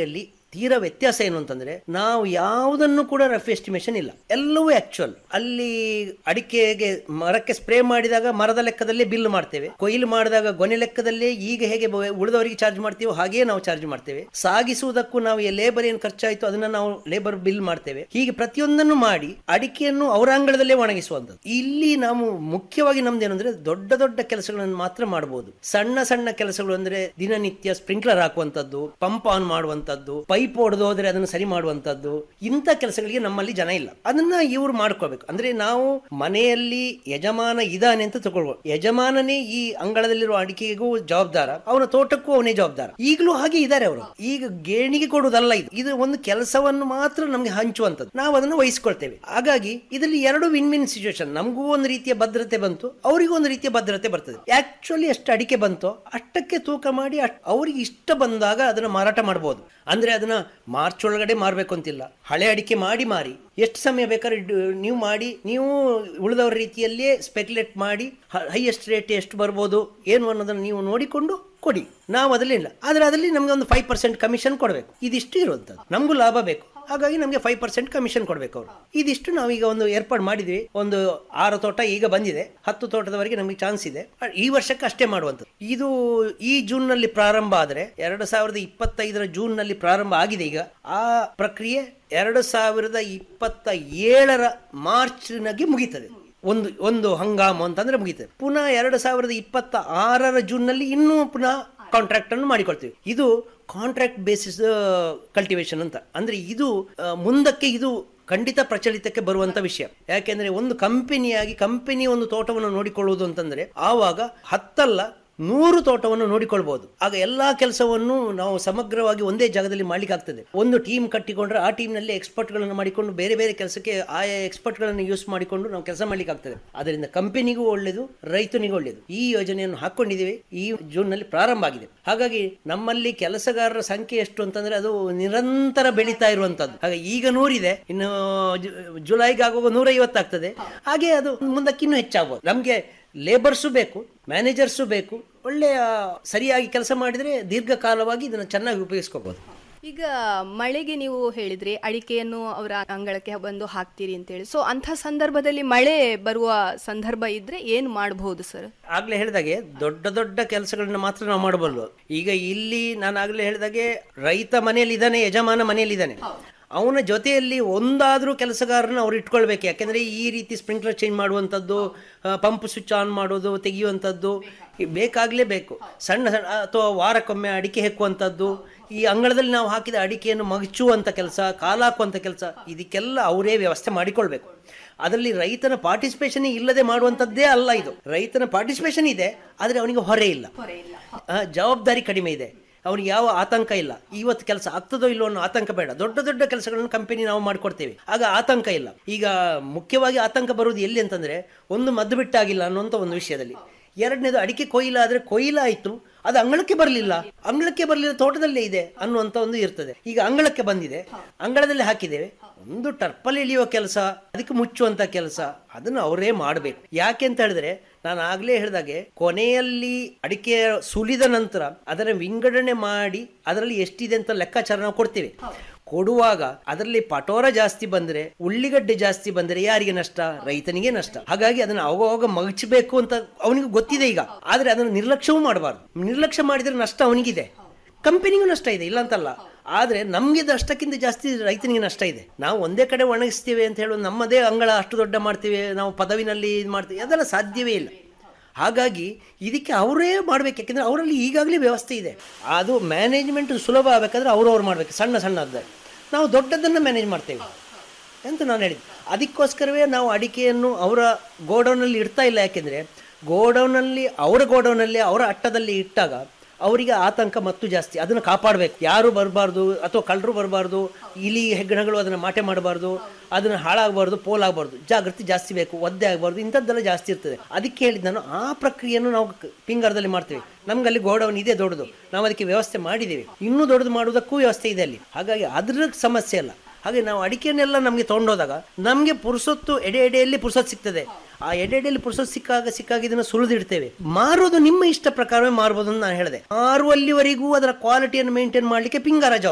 ತೀರಾ ವ್ಯತ್ಯಾಸ ಏನು ಅಂತಂದ್ರೆ ನಾವು ಯಾವುದನ್ನು ಕೂಡ ರಫ್ ಎಸ್ಟಿಮೇಷನ್ ಇಲ್ಲ ಎಲ್ಲವೂ ಆಕ್ಚುಯಲ್ ಅಲ್ಲಿ ಅಡಿಕೆಗೆ ಮರಕ್ಕೆ ಸ್ಪ್ರೇ ಮಾಡಿದಾಗ ಮರದ ಲೆಕ್ಕದಲ್ಲೇ ಬಿಲ್ ಮಾಡ್ತೇವೆ ಕೊಯ್ಲು ಮಾಡಿದಾಗ ಗೊನೆ ಲೆಕ್ಕದಲ್ಲೇ ಈಗ ಹೇಗೆ ಬ- ಉಳಿದವರಿಗೆ ಚಾರ್ಜ್ ಮಾಡ್ತೀವೋ ಹಾಗೆಯೇ ನಾವು ಚಾರ್ಜ್ ಮಾಡ್ತೇವೆ ಸಾಗಿಸುವುದಕ್ಕೂ ನಾವು ಲೇಬರ್ ಏನು ಖರ್ಚಾಯಿತು ಅದನ್ನ ನಾವು ಲೇಬರ್ ಬಿಲ್ ಮಾಡ್ತೇವೆ ಹೀಗೆ ಪ್ರತಿಯೊಂದನ್ನು ಮಾಡಿ ಅಡಿಕೆಯನ್ನು ಅವರ ಅಂಗಳದಲ್ಲೇ ಒಣಗಿಸುವಂಥದ್ದು ಇಲ್ಲಿ ನಾವು ಮುಖ್ಯವಾಗಿ ನಮ್ದು ಏನಂದ್ರೆ ದೊಡ್ಡ ದೊಡ್ಡ ಕೆಲಸಗಳನ್ನು ಮಾತ್ರ ಮಾಡಬಹುದು ಸಣ್ಣ ಸಣ್ಣ ಕೆಲಸಗಳು ಅಂದ್ರೆ ದಿನನಿತ್ಯ ಸ್ಪ್ರಿಂಕ್ಲರ್ ಹಾಕುವಂತದ್ದು ಪಂಪ್ ಆನ್ ಮಾಡುವಂತದ್ದು ಪೈಪ್ ಹೊಡೆದು ಹೋದ್ರೆ ಅದನ್ನು ಸರಿ ಮಾಡುವಂತದ್ದು ಇಂಥ ಕೆಲಸಗಳಿಗೆ ನಮ್ಮಲ್ಲಿ ಜನ ಇಲ್ಲ ಅದನ್ನ ಇವ್ರು ಮಾಡ್ಕೋಬೇಕು ಅಂದ್ರೆ ನಾವು ಮನೆಯಲ್ಲಿ ಯಜಮಾನ ಇದಾನೆ ಅಂತ ತಗೊಳ್ಬೋದು ಯಜಮಾನನೇ ಈ ಅಂಗಳದಲ್ಲಿರುವ ಅಡಿಕೆಗೂ ಜವಾಬ್ದಾರ ಅವನ ತೋಟಕ್ಕೂ ಅವನೇ ಜವಾಬ್ದಾರ ಈಗಲೂ ಹಾಗೆ ಇದ್ದಾರೆ ಅವರು ಈಗ ಗೇಣಿಗೆ ಕೊಡುವುದಲ್ಲ ಇದು ಇದು ಒಂದು ಕೆಲಸವನ್ನು ಮಾತ್ರ ನಮ್ಗೆ ಹಂಚುವಂಥದ್ದು ನಾವು ಅದನ್ನು ವಹಿಸ್ಕೊಳ್ತೇವೆ ಹಾಗಾಗಿ ಇದರಲ್ಲಿ ಎರಡು ವಿನ್ ವಿನ್ ಸಿಚುವೇಶನ್ ನಮಗೂ ಒಂದು ರೀತಿಯ ಭದ್ರತೆ ಬಂತು ಅವರಿಗೂ ಒಂದು ರೀತಿಯ ಭದ್ರತೆ ಬರ್ತದೆ ಆಕ್ಚುಲಿ ಎಷ್ಟು ಅಡಿಕೆ ಬಂತೋ ಅಷ್ಟಕ್ಕೆ ತೂಕ ಮಾಡಿ ಅಷ್ಟ್- ಅವರಿಗೆ ಇಷ್ಟ ಬಂದಾಗ ಅದನ್ನ ಮಾರಾಟ ಮಾಡಬಹುದು ಅಂದ್ರೆ ಅದನ್ನ ಮಾರ್ಚ್ ಒಳಗಡೆ ಮಾರಬೇಕು ಅಂತಿಲ್ಲ ಹಳೆ ಅಡಿಕೆ ಮಾಡಿ ಮಾರಿ ಎಷ್ಟು ಸಮಯ ಬೇಕಾದ್ರೆ ಇಡ್- ನೀವು ಮಾಡಿ ನೀವು ಉಳಿದವರ ರೀತಿಯಲ್ಲಿಯೇ ಸ್ಪೆಕ್ಯುಲೇಟ್ ಮಾಡಿ ಹೈಯೆಸ್ಟ್ ರೇಟ್ ಎಷ್ಟು ಬರ್ಬೋದು ಏನು ಅನ್ನೋದನ್ನ ನೀವು ನೋಡಿಕೊಂಡು ಕೊಡಿ ನಾವು ಅದರಲ್ಲಿ ಇಲ್ಲ ಆದ್ರೆ ಅದರಲ್ಲಿ ನಮ್ಗೆ ಒಂದು ಫೈವ್ ಪರ್ಸೆಂಟ್ ಕಮಿಷನ್ ಕೊಡಬೇಕು ಇದಿಷ್ಟು ಇರುವಂಥದ್ದು ನಮಗೂ ಲಾಭ ಬೇಕು ಹಾಗಾಗಿ ನಮಗೆ ಫೈವ್ ಪರ್ಸೆಂಟ್ ಕಮಿಷನ್ ಕೊಡಬೇಕು ಅವರು ಇದಿಷ್ಟು ನಾವೀಗ ಒಂದು ಏರ್ಪಾಡು ಮಾಡಿದ್ವಿ ಒಂದು ಆರು ತೋಟ ಈಗ ಬಂದಿದೆ ಹತ್ತು ತೋಟದವರೆಗೆ ನಮಗೆ ಚಾನ್ಸ್ ಇದೆ ಈ ವರ್ಷಕ್ಕೆ ಅಷ್ಟೇ ಮಾಡುವಂಥದ್ದು ಇದು ಈ ಜೂನ್ ನಲ್ಲಿ ಪ್ರಾರಂಭ ಆದರೆ ಎರಡು ಸಾವಿರದ ಇಪ್ಪತ್ತೈದರ ಜೂನ್ ನಲ್ಲಿ ಪ್ರಾರಂಭ ಆಗಿದೆ ಈಗ ಆ ಪ್ರಕ್ರಿಯೆ ಎರಡು ಸಾವಿರದ ಇಪ್ಪತ್ತ ಏಳರ ಮಾರ್ಚ್ನಾಗೆ ಮುಗೀತದೆ ಒಂದು ಒಂದು ಹಂಗಾಮು ಅಂತಂದ್ರೆ ಮುಗೀತದೆ ಪುನಃ ಎರಡು ಸಾವಿರದ ಇಪ್ಪತ್ತ ಆರರ ಜೂನ್ ನಲ್ಲಿ ಇನ್ನೂ ಪುನಃ ಕಾಂಟ್ರಾಕ್ಟ್ ಅನ್ನು ಮಾಡಿಕೊಳ್ತೀವಿ ಇದು ಕಾಂಟ್ರಾಕ್ಟ್ ಬೇಸಿಸ್ ಕಲ್ಟಿವೇಶನ್ ಅಂತ ಅಂದ್ರೆ ಇದು ಆ, ಮುಂದಕ್ಕೆ ಇದು ಖಂಡಿತ ಪ್ರಚಲಿತಕ್ಕೆ ಬರುವಂತ ವಿಷಯ ಯಾಕೆಂದ್ರೆ ಒಂದು ಕಂಪನಿಯಾಗಿ ಕಂಪನಿ ಒಂದು ತೋಟವನ್ನು ನೋಡಿಕೊಳ್ಳುವುದು ಅಂತಂದ್ರೆ ಆವಾಗ ಹತ್ತಲ್ಲ ನೂರು ತೋಟವನ್ನು ನೋಡಿಕೊಳ್ಬಹುದು ಆಗ ಎಲ್ಲಾ ಕೆಲಸವನ್ನು ನಾವು ಸಮಗ್ರವಾಗಿ ಒಂದೇ ಜಾಗದಲ್ಲಿ ಮಾಡ್ಲಿಕ್ಕೆ ಆಗ್ತದೆ ಒಂದು ಟೀಮ್ ಕಟ್ಟಿಕೊಂಡ್ರೆ ಆ ಟೀಮ್ ನಲ್ಲಿ ಎಕ್ಸ್ಪರ್ಟ್ ಗಳನ್ನು ಮಾಡಿಕೊಂಡು ಬೇರೆ ಬೇರೆ ಕೆಲಸಕ್ಕೆ ಆಯಾ ಎಕ್ಸ್ಪರ್ಟ್ ಗಳನ್ನು ಯೂಸ್ ಮಾಡಿಕೊಂಡು ನಾವು ಕೆಲಸ ಮಾಡ್ಲಿಕ್ಕೆ ಆಗ್ತದೆ ಅದರಿಂದ ಕಂಪನಿಗೂ ಒಳ್ಳೇದು ರೈತನಿಗೂ ಒಳ್ಳೇದು ಈ ಯೋಜನೆಯನ್ನು ಹಾಕೊಂಡಿದ್ದೀವಿ ಈ ಜೂನ್ ನಲ್ಲಿ ಪ್ರಾರಂಭ ಆಗಿದೆ ಹಾಗಾಗಿ ನಮ್ಮಲ್ಲಿ ಕೆಲಸಗಾರರ ಸಂಖ್ಯೆ ಎಷ್ಟು ಅಂತಂದ್ರೆ ಅದು ನಿರಂತರ ಬೆಳೀತಾ ಇರುವಂತದ್ದು ಹಾಗೆ ಈಗ ನೂರಿದೆ ಇನ್ನು ಜು- ಜುಲೈಗೆ ಆಗುವಾಗ ನೂರೈವತ್ತಾಗ್ತದೆ ಹಾಗೆ ಅದು ಮುಂದಕ್ಕೆ ಇನ್ನೂ ಹೆಚ್ಚಾಗ್ಬೋದು ನಮ್ಗೆ ಲೇಬರ್ಸು ಬೇಕು ಮ್ಯಾನೇಜರ್ಸು ಬೇಕು ಒಳ್ಳೆಯ ಸರಿಯಾಗಿ ಕೆಲಸ ಮಾಡಿದ್ರೆ ದೀರ್ಘಕಾಲವಾಗಿ ಇದನ್ನು ಚೆನ್ನಾಗಿ ಉಪಯೋಗಿಸ್ಕೋಬಹುದು ಈಗ ಮಳೆಗೆ ನೀವು ಹೇಳಿದ್ರಿ ಅಡಿಕೆಯನ್ನು ಅವರ ಅಂಗಳಕ್ಕೆ ಬಂದು ಹಾಕ್ತೀರಿ ಅಂತೇಳಿ ಸೊ ಅಂಥ ಸಂದರ್ಭದಲ್ಲಿ ಮಳೆ ಬರುವ ಸಂದರ್ಭ ಇದ್ರೆ ಏನು ಮಾಡಬಹುದು ಸರ್ ಆಗ್ಲೇ ಹೇಳಿದಾಗೆ ದೊಡ್ಡ ದೊಡ್ಡ ಕೆಲಸಗಳನ್ನ ಮಾತ್ರ ನಾವು ಮಾಡಬಲ್ಲು ಈಗ ಇಲ್ಲಿ ನಾನು ಆಗ್ಲೇ ಹೇಳಿದಾಗೆ ರೈತ ಮನೆಯಲ್ಲಿ ಇದ್ದಾನೆ ಯಜಮಾನ ಮನೆಯಲ್ಲಿ ಇದ್ದಾನೆ ಅವನ ಜೊತೆಯಲ್ಲಿ ಒಂದಾದ್ರೂ ಕೆಲಸಗಾರನ ಅವ್ರು ಇಟ್ಕೊಳ್ಬೇಕು ಯಾಕೆಂದ್ರೆ ಈ ರೀತಿ ಸ್ಪ್ರಿಂಕ್ಲರ್ ಚೇಂಜ್ ಮಾಡುವಂಥದ್ದು ಪಂಪ್ ಸ್ವಿಚ್ ಆನ್ ಮಾಡೋದು ತೆಗೆಯುವಂಥದ್ದು ಈ ಬೇಕಾಗ್ಲೇಬೇಕು ಸಣ್ಣ ಸಣ್ಣ ಅಥವಾ ವಾರಕ್ಕೊಮ್ಮೆ ಅಡಿಕೆ ಹೆಕ್ಕುವಂಥದ್ದು ಈ ಅಂಗಳದಲ್ಲಿ ನಾವು ಹಾಕಿದ ಅಡಿಕೆಯನ್ನು ಮಗಚುವಂಥ ಕೆಲಸ ಕಾಲಾಕುವಂಥ ಕೆಲಸ ಇದಕ್ಕೆಲ್ಲ ಅವರೇ ವ್ಯವಸ್ಥೆ ಮಾಡಿಕೊಳ್ಬೇಕು ಅದರಲ್ಲಿ ರೈತನ ಪಾರ್ಟಿಸಿಪೇಷನ್ ಇಲ್ಲದೆ ಮಾಡುವಂಥದ್ದೇ ಅಲ್ಲ ಇದು ರೈತನ ಪಾರ್ಟಿಸಿಪೇಷನ್ ಇದೆ ಆದರೆ ಅವನಿಗೆ ಹೊರೆ ಇಲ್ಲ ಆ, ಜವಾಬ್ದಾರಿ ಕಡಿಮೆ ಇದೆ ಅವನಿಗೆ ಯಾವ ಆತಂಕ ಇಲ್ಲ ಇವತ್ತು ಕೆಲಸ ಆಗ್ತದೋ ಇಲ್ಲೋ ಅನ್ನೋ ಆತಂಕ ಬೇಡ ದೊಡ್ಡ ದೊಡ್ಡ ಕೆಲಸಗಳನ್ನು ಕಂಪನಿ ನಾವು ಮಾಡ್ಕೊಡ್ತೇವೆ ಆಗ ಆತಂಕ ಇಲ್ಲ ಈಗ ಮುಖ್ಯವಾಗಿ ಆತಂಕ ಬರುವುದು ಎಲ್ಲಿ ಅಂತಂದ್ರೆ ಒಂದು ಮದ್ದು ಬಿಟ್ಟಾಗಿಲ್ಲ ಅನ್ನುವಂಥ ಒಂದು ವಿಷಯದಲ್ಲಿ ಎರಡನೇದು ಅಡಿಕೆ ಕೊಯ್ಲಾದ್ರೆ ಕೊಯ್ಲಾಯ್ತು ಅದು ಅಂಗಳಕ್ಕೆ ಬರಲಿಲ್ಲ ಅಂಗಳಕ್ಕೆ ಬರಲಿಲ್ಲ ತೋಟದಲ್ಲೇ ಇದೆ ಅನ್ನುವಂಥ ಒಂದು ಇರ್ತದೆ ಈಗ ಅಂಗಳಕ್ಕೆ ಬಂದಿದೆ ಅಂಗಳದಲ್ಲಿ ಹಾಕಿದ್ದೇವೆ ಒಂದು ಟರ್ಪಲ್ ಇಳಿಯುವ ಕೆಲಸ ಅದಕ್ಕೆ ಮುಚ್ಚುವಂತ ಕೆಲಸ ಅದನ್ನು ಅವರೇ ಮಾಡಬೇಕು ಯಾಕೆ ಅಂತ ಹೇಳಿದ್ರೆ ನಾನು ಆಗ್ಲೇ ಹೇಳಿದಾಗೆ ಕೊನೆಯಲ್ಲಿ ಅಡಿಕೆ ಸುಲಿದ ನಂತರ ಅದರ ವಿಂಗಡಣೆ ಮಾಡಿ ಅದರಲ್ಲಿ ಎಷ್ಟಿದೆ ಅಂತ ಲೆಕ್ಕಾಚಾರ ನಾವು ಕೊಡ್ತೇವೆ ಕೊಡುವಾಗ ಅದರಲ್ಲಿ ಪಟೋರ ಜಾಸ್ತಿ ಬಂದ್ರೆ ಉಳ್ಳಿಗಡ್ಡೆ ಜಾಸ್ತಿ ಬಂದ್ರೆ ಯಾರಿಗೆ ನಷ್ಟ ರೈತನಿಗೆ ನಷ್ಟ ಹಾಗಾಗಿ ಅದನ್ನ ಅವಾಗ ಮಗಚಬೇಕು ಅಂತ ಅವನಿಗೆ ಗೊತ್ತಿದೆ ಈಗ ಆದ್ರೆ ಅದನ್ನು ನಿರ್ಲಕ್ಷ್ಯವೂ ಮಾಡಬಾರ್ದು ನಿರ್ಲಕ್ಷ್ಯ ಮಾಡಿದ್ರೆ ನಷ್ಟ ಅವನಿಗಿದೆ ಕಂಪನಿಗೂ ನಷ್ಟ ಇದೆ ಇಲ್ಲ ಅಂತಲ್ಲ ಆದ್ರೆ ನಮ್ಗೆ ಇದು ಅಷ್ಟಕ್ಕಿಂತ ಜಾಸ್ತಿ ರೈತನಿಗೆ ನಷ್ಟ ಇದೆ ನಾವು ಒಂದೇ ಕಡೆ ಒಣಗಿಸ್ತೀವಿ ಅಂತ ಹೇಳೋದು ನಮ್ಮದೇ ಅಂಗಳ ಅಷ್ಟು ದೊಡ್ಡ ಮಾಡ್ತೀವಿ ನಾವು ಪದವಿನಲ್ಲಿ ಇದು ಮಾಡ್ತೀವಿ ಅದೆಲ್ಲ ಸಾಧ್ಯವೇ ಇಲ್ಲ ಹಾಗಾಗಿ ಇದಕ್ಕೆ ಅವರೇ ಮಾಡ್ಬೇಕು ಯಾಕೆಂದ್ರೆ ಅವರಲ್ಲಿ ಈಗಾಗಲೇ ವ್ಯವಸ್ಥೆ ಇದೆ ಅದು ಮ್ಯಾನೇಜ್ಮೆಂಟ್ ಸುಲಭ ಆಗಬೇಕಾದ್ರೆ ಅವ್ರವ್ರು ಮಾಡ್ಬೇಕು ಸಣ್ಣ ಸಣ್ಣದ್ದು ನಾವು ದೊಡ್ಡದನ್ನು ಮ್ಯಾನೇಜ್ ಮಾಡ್ತೇವೆ ಅಂತ ನಾನು ಹೇಳಿದ್ದೆ ಅದಕ್ಕೋಸ್ಕರವೇ ನಾವು ಅಡಿಕೆಯನ್ನು ಅವರ ಗೋಡೌನಲ್ಲಿ ಇಡ್ತಾ ಇಲ್ಲ ಯಾಕೆಂದರೆ ಗೋಡೌನಲ್ಲಿ ಅವರ ಗೋಡೌನಲ್ಲಿ ಅವರ ಅಟ್ಟದಲ್ಲಿ ಇಟ್ಟಾಗ ಅವರಿಗೆ ಆತಂಕ ಮತ್ತು ಜಾಸ್ತಿ ಅದನ್ನು ಕಾಪಾಡಬೇಕು ಯಾರು ಬರಬಾರ್ದು ಅಥವಾ ಕಳ್ಳರು ಬರಬಾರ್ದು ಇಲಿ ಹೆಗ್ಗಣಗಳು ಅದನ್ನು ಮಾಟೆ ಮಾಡಬಾರ್ದು ಅದನ್ನು ಹಾಳಾಗಬಾರ್ದು ಪೋಲಾಗಬಾರ್ದು ಜಾಗೃತಿ ಜಾಸ್ತಿ ಬೇಕು ಒದ್ದೆ ಆಗಬಾರ್ದು ಇಂಥದ್ದೆಲ್ಲ ಜಾಸ್ತಿ ಇರ್ತದೆ ಅದಕ್ಕೆ ಹೇಳಿದ್ದು ನಾನು ಆ ಪ್ರಕ್ರಿಯೆಯನ್ನು ನಾವು ಕ- ಪಿಂಗಾರದಲ್ಲಿ ಮಾಡ್ತೇವೆ ನಮ್ಗೆ ಅಲ್ಲಿ ಗೋಡೌನ್ ಇದೆ ದೊಡ್ಡದು ನಾವು ಅದಕ್ಕೆ ವ್ಯವಸ್ಥೆ ಮಾಡಿದ್ದೇವೆ ಇನ್ನೂ ದೊಡ್ಡದು ಮಾಡುವುದಕ್ಕೂ ವ್ಯವಸ್ಥೆ ಇದೆ ಅಲ್ಲಿ ಹಾಗಾಗಿ ಅದ್ರ ಸಮಸ್ಯೆ ಅಲ್ಲ ಹಾಗೆ ನಾವು ಅಡಿಕೆನೆಲ್ಲ ನಮಗೆ ತೊಗೊಂಡೋದಾಗ ನಮಗೆ ಪುರುಸೊತ್ತು ಎಡೆ ಎಡೆಯಲ್ಲಿ ಪುರುಸೊತ್ತು ಸಿಗ್ತದೆ ಆ ಎಡೆ ಎಡೆಯಲ್ಲಿ ಪುರುಸೊತ್ತು ಸಿಕ್ಕಾಗ ಸಿಕ್ಕಾಗ ಇದನ್ನು ಸುಲಿದಿಡ್ತೇವೆ ಮಾರೋದು ನಿಮ್ಮ ಇಷ್ಟ ಪ್ರಕಾರವೇ ಮಾರ್ಬೋದು ಅಂತ ನಾನು ಹೇಳಿದೆ ಮಾರುವಲ್ಲಿವರೆಗೂ ಅದರ ಕ್ವಾಲಿಟಿಯನ್ನು ಮೇಂಟೈನ್ ಮಾಡಲಿಕ್ಕೆ ಪಿಂಗಾರ ಜವಾಬ್ದಾರಿ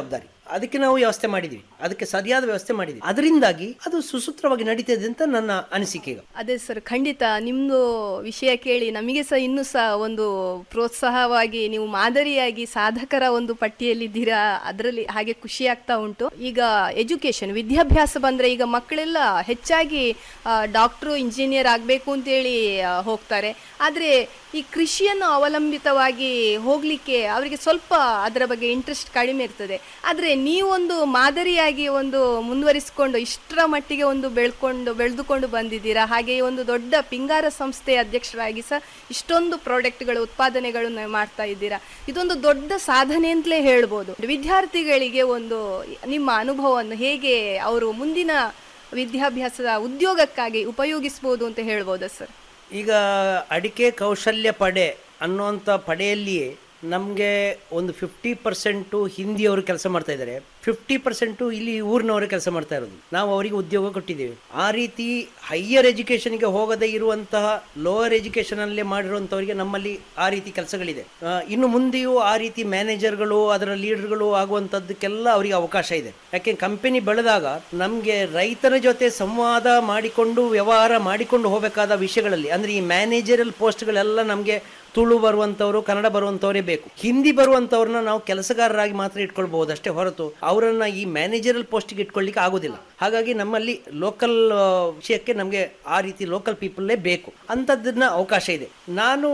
ಅದಕ್ಕೆ ನಾವು ವ್ಯವಸ್ಥೆ ಮಾಡಿದ್ವಿ ಅದಕ್ಕೆ ಸರಿಯಾದ ವ್ಯವಸ್ಥೆ ಮಾಡಿದ್ವಿ ಅದರಿಂದಾಗಿ ಅದು ಸುಸೂತ್ರವಾಗಿ ನಡೀತಿದೆ ಅಂತ ನನ್ನ ಅನಿಸಿಕೆ ಈಗ ಅದೇ ಸರ್ ಖಂಡಿತ ನಿಮ್ದು ವಿಷಯ ಕೇಳಿ ನಮಗೆ ಸಹ ಇನ್ನೂ ಸಹ ಒಂದು ಪ್ರೋತ್ಸಾಹವಾಗಿ ನೀವು ಮಾದರಿಯಾಗಿ ಸಾಧಕರ ಒಂದು ಪಟ್ಟಿಯಲ್ಲಿದ್ದೀರಾ ಅದರಲ್ಲಿ ಹಾಗೆ ಖುಷಿ ಆಗ್ತಾ ಉಂಟು ಈಗ ಎಜುಕೇಶನ್ ವಿದ್ಯಾಭ್ಯಾಸ ಬಂದ್ರೆ ಈಗ ಮಕ್ಕಳೆಲ್ಲ ಹೆಚ್ಚಾಗಿ ಡಾಕ್ಟ್ರು ಇಂಜಿನಿಯರ್ ಆಗಬೇಕು ಅಂತೇಳಿ ಆ, ಹೋಗ್ತಾರೆ ಆದರೆ ಈ ಕೃಷಿಯನ್ನು ಅವಲಂಬಿತವಾಗಿ ಹೋಗ್ಲಿಕ್ಕೆ ಅವರಿಗೆ ಸ್ವಲ್ಪ ಅದರ ಬಗ್ಗೆ ಇಂಟ್ರೆಸ್ಟ್ ಕಡಿಮೆ ಇರ್ತದೆ ಆದರೆ ನೀವೊಂದು ಮಾದರಿಯಾಗಿ ಒಂದು ಮುಂದುವರಿಸಿಕೊಂಡು ಇಷ್ಟರ ಮಟ್ಟಿಗೆ ಒಂದು ಬೆಳ್ಕೊಂಡು ಬೆಳೆದುಕೊಂಡು ಬಂದಿದ್ದೀರಾ ಹಾಗೆ ಒಂದು ದೊಡ್ಡ ಪಿಂಗಾರ ಸಂಸ್ಥೆಯ ಅಧ್ಯಕ್ಷರಾಗಿ ಸಹ ಇಷ್ಟೊಂದು ಪ್ರಾಡಕ್ಟ್ಗಳು ಉತ್ಪಾದನೆಗಳನ್ನು ಮಾಡ್ತಾ ಇದ್ದೀರಾ ಇದೊಂದು ದೊಡ್ಡ ಸಾಧನೆ ಅಂತಲೇ ಹೇಳ್ಬೋದು ವಿದ್ಯಾರ್ಥಿಗಳಿಗೆ ಒಂದು ನಿಮ್ಮ ಅನುಭವವನ್ನು ಹೇಗೆ ಅವರು ಮುಂದಿನ ವಿದ್ಯಾಭ್ಯಾಸದ ಉದ್ಯೋಗಕ್ಕಾಗಿ ಉಪಯೋಗಿಸ್ಬೋದು ಅಂತ ಹೇಳ್ಬೋದಾ ಸರ್ ಈಗ ಅಡಿಕೆ ಕೌಶಲ್ಯ ಪಡೆ ಅನ್ನುವಂಥ ಪಡೆಯಲ್ಲಿಯೇ ನಮಗೆ ಒಂದು ಫಿಫ್ಟಿ ಪರ್ಸೆಂಟು ಹಿಂದಿಯವರು ಕೆಲಸ ಮಾಡ್ತಾ ಇದ್ದಾರೆ ಫಿಫ್ಟಿ ಪರ್ಸೆಂಟು ಇಲ್ಲಿ ಊರಿನವರು ಕೆಲಸ ಮಾಡ್ತಾ ಇರೋದು ನಾವು ಅವರಿಗೆ ಉದ್ಯೋಗ ಕೊಟ್ಟಿದ್ದೇವೆ ಆ ರೀತಿ ಹೈಯರ್ ಎಜುಕೇಷನ್ಗೆ ಹೋಗದೇ ಇರುವಂತಹ ಲೋವರ್ ಎಜುಕೇಷನಲ್ಲೇ ಮಾಡಿರುವಂಥವರಿಗೆ ನಮ್ಮಲ್ಲಿ ಆ ರೀತಿ ಕೆಲಸಗಳಿದೆ ಆ, ಇನ್ನು ಮುಂದೆಯೂ ಆ ರೀತಿ ಮ್ಯಾನೇಜರ್ಗಳು ಅದರ ಲೀಡರ್ಗಳು ಆಗುವಂಥದ್ದಕ್ಕೆಲ್ಲ ಅವರಿಗೆ ಅವಕಾಶ ಇದೆ ಯಾಕೆ ಕಂಪನಿ ಬೆಳೆದಾಗ ನಮಗೆ ರೈತರ ಜೊತೆ ಸಂವಾದ ಮಾಡಿಕೊಂಡು ವ್ಯವಹಾರ ಮಾಡಿಕೊಂಡು ಹೋಗಬೇಕಾದ ವಿಷಯಗಳಲ್ಲಿ ಅಂದರೆ ಈ ಮ್ಯಾನೇಜರಲ್ ಪೋಸ್ಟ್ಗಳೆಲ್ಲ ನಮಗೆ ತುಳು ಬರುವಂಥವ್ರು ಕನ್ನಡ ಬರುವಂಥವರೇ ಬೇಕು ಹಿಂದಿ ಬರುವಂಥವ್ರನ್ನ ನಾವು ಕೆಲಸಗಾರರಾಗಿ ಮಾತ್ರ ಇಟ್ಕೊಳ್ಬಹುದು ಅಷ್ಟೇ ಹೊರತು ಅವರನ್ನ ಈ ಮ್ಯಾನೇಜರಲ್ ಪೋಸ್ಟ್ಗೆ ಇಟ್ಕೊಳ್ಳಿಕ್ಕೆ ಆಗೋದಿಲ್ಲ ಹಾಗಾಗಿ ನಮ್ಮಲ್ಲಿ ಲೋಕಲ್ ವಿಷಯಕ್ಕೆ ನಮಗೆ ಆ ರೀತಿ ಲೋಕಲ್ ಪೀಪಲ್ಲೇ ಬೇಕು ಅಂಥದ್ದನ್ನ ಅವಕಾಶ ಇದೆ ನಾನು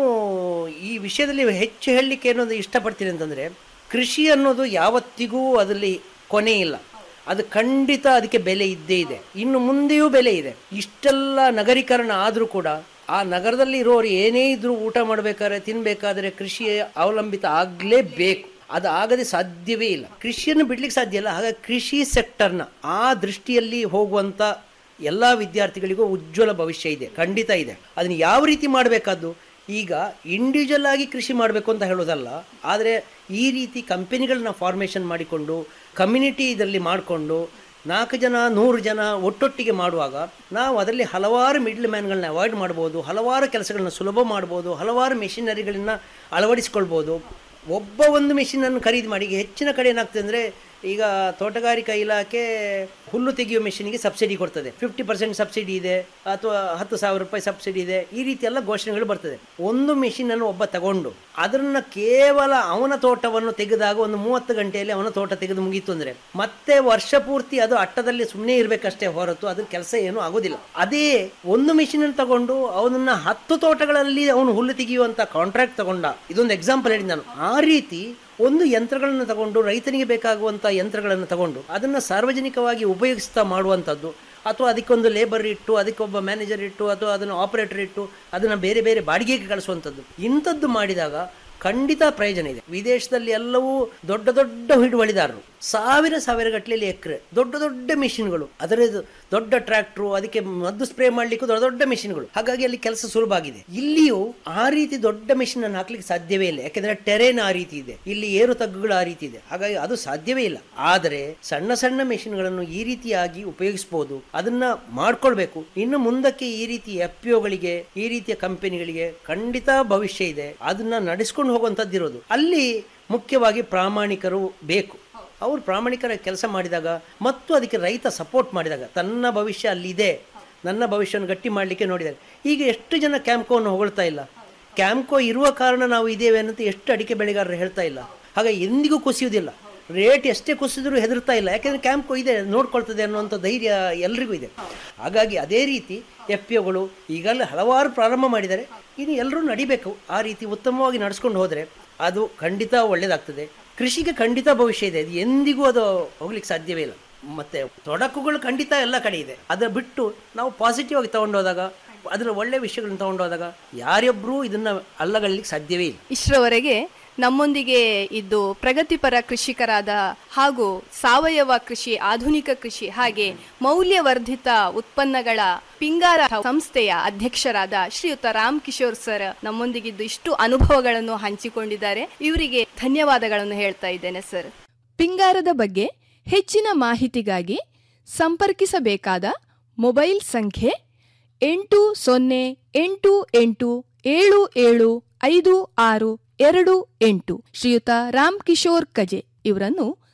ಈ ವಿಷಯದಲ್ಲಿ ಹೆಚ್ಚು ಹೇಳಲಿಕ್ಕೆ ಏನೊಂದು ಇಷ್ಟಪಡ್ತೀನಿ ಅಂತಂದರೆ ಕೃಷಿ ಅನ್ನೋದು ಯಾವತ್ತಿಗೂ ಅದರಲ್ಲಿ ಕೊನೆ ಇಲ್ಲ ಅದು ಖಂಡಿತ ಅದಕ್ಕೆ ಬೆಲೆ ಇದ್ದೇ ಇದೆ ಇನ್ನು ಮುಂದೆಯೂ ಬೆಲೆ ಇದೆ ಇಷ್ಟೆಲ್ಲ ನಗರೀಕರಣ ಆದರೂ ಕೂಡ ಆ ನಗರದಲ್ಲಿ ಇರೋರು ಏನೇ ಇದ್ರೂ ಊಟ ಮಾಡಬೇಕಾದ್ರೆ ತಿನ್ಬೇಕಾದ್ರೆ ಕೃಷಿ ಅವಲಂಬಿತ ಆಗಲೇಬೇಕು ಅದು ಆಗದೆ ಸಾಧ್ಯವೇ ಇಲ್ಲ ಕೃಷಿಯನ್ನು ಬಿಡ್ಲಿಕ್ಕೆ ಸಾಧ್ಯ ಇಲ್ಲ ಹಾಗಾಗಿ ಕೃಷಿ ಸೆಕ್ಟರ್ನ ಆ ದೃಷ್ಟಿಯಲ್ಲಿ ಹೋಗುವಂಥ ಎಲ್ಲ ವಿದ್ಯಾರ್ಥಿಗಳಿಗೂ ಉಜ್ವಲ ಭವಿಷ್ಯ ಇದೆ ಖಂಡಿತ ಇದೆ ಅದನ್ನು ಯಾವ ರೀತಿ ಮಾಡಬೇಕಾದ್ದು ಈಗ ಇಂಡಿವಿಜುವಲ್ ಆಗಿ ಕೃಷಿ ಮಾಡಬೇಕು ಅಂತ ಹೇಳೋದಲ್ಲ ಆದರೆ ಈ ರೀತಿ ಕಂಪನಿಗಳನ್ನ ಫಾರ್ಮೇಷನ್ ಮಾಡಿಕೊಂಡು ಕಮ್ಯುನಿಟಿ ಇದರಲ್ಲಿ ಮಾಡಿಕೊಂಡು ನಾಲ್ಕು ಜನ ನೂರು ಜನ ಒಟ್ಟೊಟ್ಟಿಗೆ ಮಾಡುವಾಗ ನಾವು ಅದರಲ್ಲಿ ಹಲವಾರು ಮಿಡ್ಲ್ ಮ್ಯಾನ್ಗಳನ್ನ ಅವಾಯ್ಡ್ ಮಾಡ್ಬೋದು ಹಲವಾರು ಕೆಲಸಗಳನ್ನ ಸುಲಭ ಮಾಡ್ಬೋದು ಹಲವಾರು ಮೆಷಿನರಿಗಳನ್ನ ಅಳವಡಿಸ್ಕೊಳ್ಬೋದು ಒಬ್ಬ ಒಂದು ಮೆಷಿನನ್ನು ಖರೀದಿ ಮಾಡಿ ಈಗ ಹೆಚ್ಚಿನ ಕಡೆ ಏನಾಗ್ತದೆ ಅಂದರೆ ಈಗ ತೋಟಗಾರಿಕಾ ಇಲಾಖೆ ಹುಲ್ಲು ತೆಗೆಯುವ ಮೆಷಿನ್ಗೆ ಸಬ್ಸಿಡಿ ಕೊಡ್ತದೆ ಫಿಫ್ಟಿ ಪರ್ಸೆಂಟ್ ಸಬ್ಸಿಡಿ ಇದೆ ಅಥವಾ ಹತ್ತು ಸಾವಿರ ರೂಪಾಯಿ ಸಬ್ಸಿಡಿ ಇದೆ ಈ ರೀತಿ ಎಲ್ಲ ಘೋಷಣೆಗಳು ಬರ್ತದೆ ಒಂದು ಮೆಷಿನನ್ನು ಒಬ್ಬ ತಗೊಂಡು ಅದನ್ನ ಕೇವಲ ಅವನ ತೋಟವನ್ನು ತೆಗೆದಾಗ ಒಂದು ಮೂವತ್ತು ಗಂಟೆಯಲ್ಲಿ ಅವನ ತೋಟ ತೆಗೆದು ಮುಗೀತು ಅಂದರೆ ಮತ್ತೆ ವರ್ಷ ಪೂರ್ತಿ ಅದು ಅಟ್ಟದಲ್ಲಿ ಸುಮ್ಮನೆ ಇರಬೇಕಷ್ಟೇ ಹೊರತು ಅದ್ರ ಕೆಲಸ ಏನೂ ಆಗೋದಿಲ್ಲ ಅದೇ ಒಂದು ಮೆಷಿನ್ ಅನ್ನು ತಗೊಂಡು ಅವನನ್ನ ಹತ್ತು ತೋಟಗಳಲ್ಲಿ ಅವನು ಹುಲ್ಲು ತೆಗೆಯುವಂತ ಕಾಂಟ್ರಾಕ್ಟ್ ತಗೊಂಡ ಇದೊಂದು ಎಕ್ಸಾಂಪಲ್ ಹೇಳಿ ನಾನು ಆ ರೀತಿ ಒಂದು ಯಂತ್ರಗಳನ್ನು ತಗೊಂಡು ರೈತನಿಗೆ ಬೇಕಾಗುವಂಥ ಯಂತ್ರಗಳನ್ನು ತಗೊಂಡು ಅದನ್ನು ಸಾರ್ವಜನಿಕವಾಗಿ ಉಪಯೋಗಿಸ್ತಾ ಮಾಡುವಂಥದ್ದು ಅಥವಾ ಅದಕ್ಕೊಂದು ಲೇಬರ್ ಇಟ್ಟು ಅದಕ್ಕೊಬ್ಬ ಮ್ಯಾನೇಜರ್ ಇಟ್ಟು ಅಥವಾ ಅದನ್ನು ಆಪರೇಟರ್ ಇಟ್ಟು ಅದನ್ನು ಬೇರೆ ಬೇರೆ ಬಾಡಿಗೆಗೆ ಕಳಿಸುವಂಥದ್ದು ಇಂಥದ್ದು ಮಾಡಿದಾಗ ಖಂಡಿತ ಪ್ರಯೋಜನ ಇದೆ ವಿದೇಶದಲ್ಲಿ ಎಲ್ಲವೂ ದೊಡ್ಡ ದೊಡ್ಡ ಹಿಡುವಳಿದಾರರು ಸಾವಿರ ಸಾವಿರ ಗಟ್ಟಲೆಯಲ್ಲಿ ಎಕರೆ ದೊಡ್ಡ ದೊಡ್ಡ ಮಿಷಿನ್ಗಳು ಅದರದ್ದು ದೊಡ್ಡ ಟ್ರ್ಯಾಕ್ಟ್ರು ಅದಕ್ಕೆ ಮದ್ದು ಸ್ಪ್ರೇ ಮಾಡ್ಲಿಕ್ಕೂ ದೊಡ್ಡ ದೊಡ್ಡ ಮಿಷಿನ್ಗಳು ಹಾಗಾಗಿ ಅಲ್ಲಿ ಕೆಲಸ ಸುಲಭ ಆಗಿದೆ ಇಲ್ಲಿಯೂ ಆ ರೀತಿ ದೊಡ್ಡ ಮಿಷಿನ್ ಅನ್ನು ಹಾಕ್ಲಿಕ್ಕೆ ಸಾಧ್ಯವೇ ಇಲ್ಲ ಯಾಕೆಂದ್ರೆ ಟೆರೇನ್ ಆ ರೀತಿ ಇದೆ ಇಲ್ಲಿ ಏರು ತಗ್ಗುಗಳು ಆ ರೀತಿ ಇದೆ ಹಾಗಾಗಿ ಅದು ಸಾಧ್ಯವೇ ಇಲ್ಲ ಆದರೆ ಸಣ್ಣ ಸಣ್ಣ ಮೆಷಿನ್ಗಳನ್ನು ಈ ರೀತಿಯಾಗಿ ಉಪಯೋಗಿಸಬಹುದು ಅದನ್ನ ಮಾಡ್ಕೊಳ್ಬೇಕು ಇನ್ನು ಮುಂದಕ್ಕೆ ಈ ರೀತಿ ಎಫ್ ಗಳಿಗೆ ಈ ರೀತಿಯ ಕಂಪನಿಗಳಿಗೆ ಖಂಡಿತ ಭವಿಷ್ಯ ಇದೆ ಅದನ್ನ ನಡೆಸ್ಕೊಂಡು ಹೋಗುವಂಥದ್ದಿರೋದು ಅಲ್ಲಿ ಮುಖ್ಯವಾಗಿ ಪ್ರಾಮಾಣಿಕರು ಬೇಕು ಅವರು ಪ್ರಾಮಾಣಿಕರ ಕೆಲಸ ಮಾಡಿದಾಗ ಮತ್ತು ಅದಕ್ಕೆ ರೈತ ಸಪೋರ್ಟ್ ಮಾಡಿದಾಗ ತನ್ನ ಭವಿಷ್ಯ ಅಲ್ಲಿದೆ ನನ್ನ ಭವಿಷ್ಯವನ್ನು ಗಟ್ಟಿ ಮಾಡಲಿಕ್ಕೆ ನೋಡಿದ್ದಾರೆ ಈಗ ಎಷ್ಟು ಜನ ಕ್ಯಾಂಪ್ಕೋವನ್ನು ಹೊಗಳ್ತಾ ಇಲ್ಲ ಕ್ಯಾಂಪ್ಕೋ ಇರುವ ಕಾರಣ ನಾವು ಇದ್ದೇವೆ ಅನ್ನೋದು ಎಷ್ಟು ಅಡಿಕೆ ಬೆಳೆಗಾರರು ಹೇಳ್ತಾ ಇಲ್ಲ ಹಾಗೆ ಎಂದಿಗೂ ಕುಸಿಯುವುದಿಲ್ಲ ರೇಟ್ ಎಷ್ಟೇ ಕುಸಿದ್ರೂ ಹೆದರ್ತಾ ಇಲ್ಲ ಯಾಕೆಂದ್ರೆ ಕ್ಯಾಂಪ್ಕೋ ಇದೆ ನೋಡ್ಕೊಳ್ತದೆ ಅನ್ನುವಂಥ ಧೈರ್ಯ ಎಲ್ರಿಗೂ ಇದೆ ಹಾಗಾಗಿ ಅದೇ ರೀತಿ ಎಫ್ ಪಿ ಒಗಳು ಈಗಲೇ ಹಲವಾರು ಪ್ರಾರಂಭ ಮಾಡಿದ್ದಾರೆ ಇನ್ನು ಎಲ್ಲರೂ ನಡಿಬೇಕು ಆ ರೀತಿ ಉತ್ತಮವಾಗಿ ನಡೆಸ್ಕೊಂಡು ಹೋದರೆ ಅದು ಖಂಡಿತ ಒಳ್ಳೇದಾಗ್ತದೆ ಕೃಷಿಗೆ ಖಂಡಿತ ಭವಿಷ್ಯ ಇದೆ ಅದು ಎಂದಿಗೂ ಅದು ಹೋಗ್ಲಿಕ್ಕೆ ಸಾಧ್ಯವೇ ಇಲ್ಲ ಮತ್ತೆ ತೊಡಕುಗಳು ಖಂಡಿತ ಎಲ್ಲ ಕಡೆ ಇದೆ ಅದರ ಬಿಟ್ಟು ನಾವು ಪಾಸಿಟಿವ್ ಆಗಿ ತಗೊಂಡೋದಾಗ ಅದರ ಒಳ್ಳೆ ವಿಷಯಗಳನ್ನ ತಗೊಂಡೋದಾಗ ಯಾರೊಬ್ಬರೂ ಇದನ್ನ ಅಲ್ಲಗಲಿಕ್ಕೆ ಸಾಧ್ಯವೇ ಇಲ್ಲ ಇಷ್ಟರವರೆಗೆ ನಮ್ಮೊಂದಿಗೆ ಇದ್ದು ಪ್ರಗತಿಪರ ಕೃಷಿಕರಾದ ಹಾಗೂ ಸಾವಯವ ಕೃಷಿ ಆಧುನಿಕ ಕೃಷಿ ಹಾಗೆ ಮೌಲ್ಯವರ್ಧಿತ ಉತ್ಪನ್ನಗಳ ಪಿಂಗಾರ ಸಂಸ್ಥೆಯ ಅಧ್ಯಕ್ಷರಾದ ಶ್ರೀಯುತ ರಾಮ್ ಕಿಶೋರ್ ಸರ್ ನಮ್ಮೊಂದಿಗಿದ್ದು ಇಷ್ಟು ಅನುಭವಗಳನ್ನು ಹಂಚಿಕೊಂಡಿದ್ದಾರೆ ಇವರಿಗೆ ಧನ್ಯವಾದಗಳನ್ನು ಹೇಳ್ತಾ ಇದ್ದೇನೆ ಸರ್ ಪಿಂಗಾರದ ಬಗ್ಗೆ ಹೆಚ್ಚಿನ ಮಾಹಿತಿಗಾಗಿ ಸಂಪರ್ಕಿಸಬೇಕಾದ ಮೊಬೈಲ್ ಸಂಖ್ಯೆ ಎಂಟು ಸೊನ್ನೆ ಎಂಟು ಎಂಟು ಏಳು ಏಳು ಐದು ಆರು ಎರಡು ಎಂಟು ಶ್ರೀಯುತ ರಾಮ್ ಕಿಶೋರ್ ಕಜೆ ಇವರನ್ನು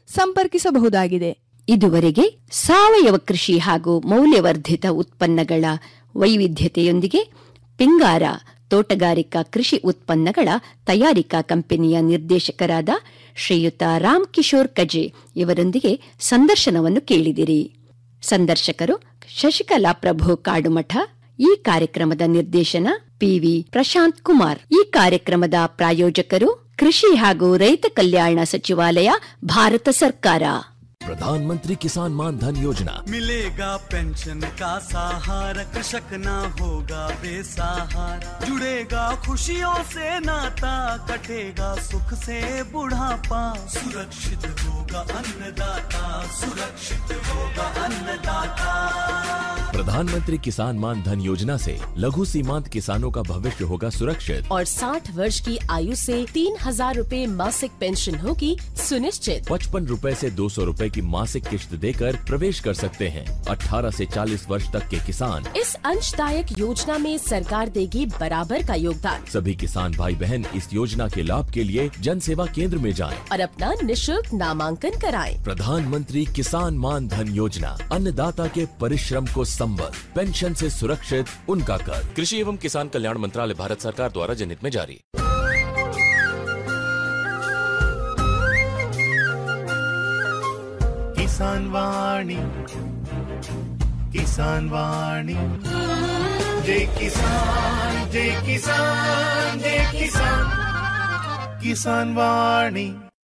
ಸಂಪರ್ಕಿಸಬಹುದಾಗಿದೆ ಇದುವರೆಗೆ ಸಾವಯವ ಕೃಷಿ ಹಾಗೂ ಮೌಲ್ಯವರ್ಧಿತ ಉತ್ಪನ್ನಗಳ ವೈವಿಧ್ಯತೆಯೊಂದಿಗೆ ಪಿಂಗಾರ ತೋಟಗಾರಿಕಾ ಕೃಷಿ ಉತ್ಪನ್ನಗಳ ತಯಾರಿಕಾ ಕಂಪನಿಯ ನಿರ್ದೇಶಕರಾದ ಶ್ರೀಯುತ ರಾಮ್ ಕಿಶೋರ್ ಕಜೆ ಇವರೊಂದಿಗೆ ಸಂದರ್ಶನವನ್ನು ಕೇಳಿದಿರಿ ಸಂದರ್ಶಕರು ಶಶಿಕಲಾ ಪ್ರಭು ಕಾಡುಮಠ ಈ ಕಾರ್ಯಕ್ರಮದ ನಿರ್ದೇಶನ ಪಿವಿ ಪ್ರಶಾಂತ್ ಕುಮಾರ್ ಈ ಕಾರ್ಯಕ್ರಮದ ಪ್ರಾಯೋಜಕರು ಕೃಷಿ ಹಾಗೂ ರೈತ ಕಲ್ಯಾಣ ಸಚಿವಾಲಯ ಭಾರತ ಸರ್ಕಾರ प्रधानमंत्री किसान मान धन योजना मिलेगा पेंशन का सहारा कृषक ना होगा बेसहारा जुड़ेगा खुशियों से नाता कटेगा सुख से बुढ़ापा सुरक्षित होगा अन्नदाता सुरक्षित होगा अन्नदाता प्रधानमंत्री किसान मान धन योजना से लघु सीमांत किसानों का भविष्य होगा सुरक्षित और 60 वर्ष की आयु से तीन हजार रूपए मासिक पेंशन होगी सुनिश्चित पचपन रूपए से दो सौ रूपए की मासिक किश्त देकर प्रवेश कर सकते हैं 18 से 40 वर्ष तक के किसान इस अंशदायक योजना में सरकार देगी बराबर का योगदान सभी किसान भाई बहन इस योजना के लाभ के लिए जन सेवा केंद्र में जाएं। और अपना निशुल्क नामांकन कराएं। प्रधानमंत्री किसान मान धन योजना अन्नदाता के परिश्रम को संबल पेंशन से सुरक्षित उनका कर कृषि एवं किसान कल्याण मंत्रालय भारत सरकार द्वारा जनहित में जारी किसान वाणी किसान वाणी जय किसान जय किसान जय किसान किसान वाणी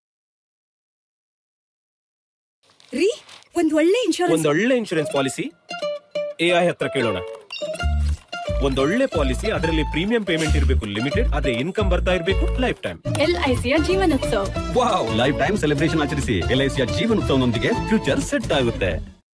ರೀ ಒಂದ್ ಒಳ್ಳೆ ಇನ್ಶೂರೆನ್ಸ್ ಒಂದೊಳ್ಳೆ ಇನ್ಶೂರೆನ್ಸ್ ಪಾಲಿಸಿ ಎಐ ಹತ್ರ ಕೇಳೋಣ ಒಂದೊಳ್ಳೆ ಪಾಲಿಸಿ ಅದರಲ್ಲಿ ಪ್ರೀಮಿಯಂ ಪೇಮೆಂಟ್ ಇರಬೇಕು ಲಿಮಿಟೆಡ್ ಅದೇ ಇನ್ಕಮ್ ಬರ್ತಾ ಇರಬೇಕು ಲೈಫ್ ಟೈಮ್ ಎಲ್ಐಸಿಯ ಜೀವನೋತ್ಸವ ವಾವ್ ಲೈಫ್ ಟೈಮ್ ಸೆಲೆಬ್ರೇಷನ್ ಆಚರಿಸಿ ಎಲ್ಐಸಿಯ ಜೀವನೋತ್ಸವನೊಂದಿಗೆ ಫ್ಯೂಚರ್ ಸೆಟ್ ಆಗುತ್ತೆ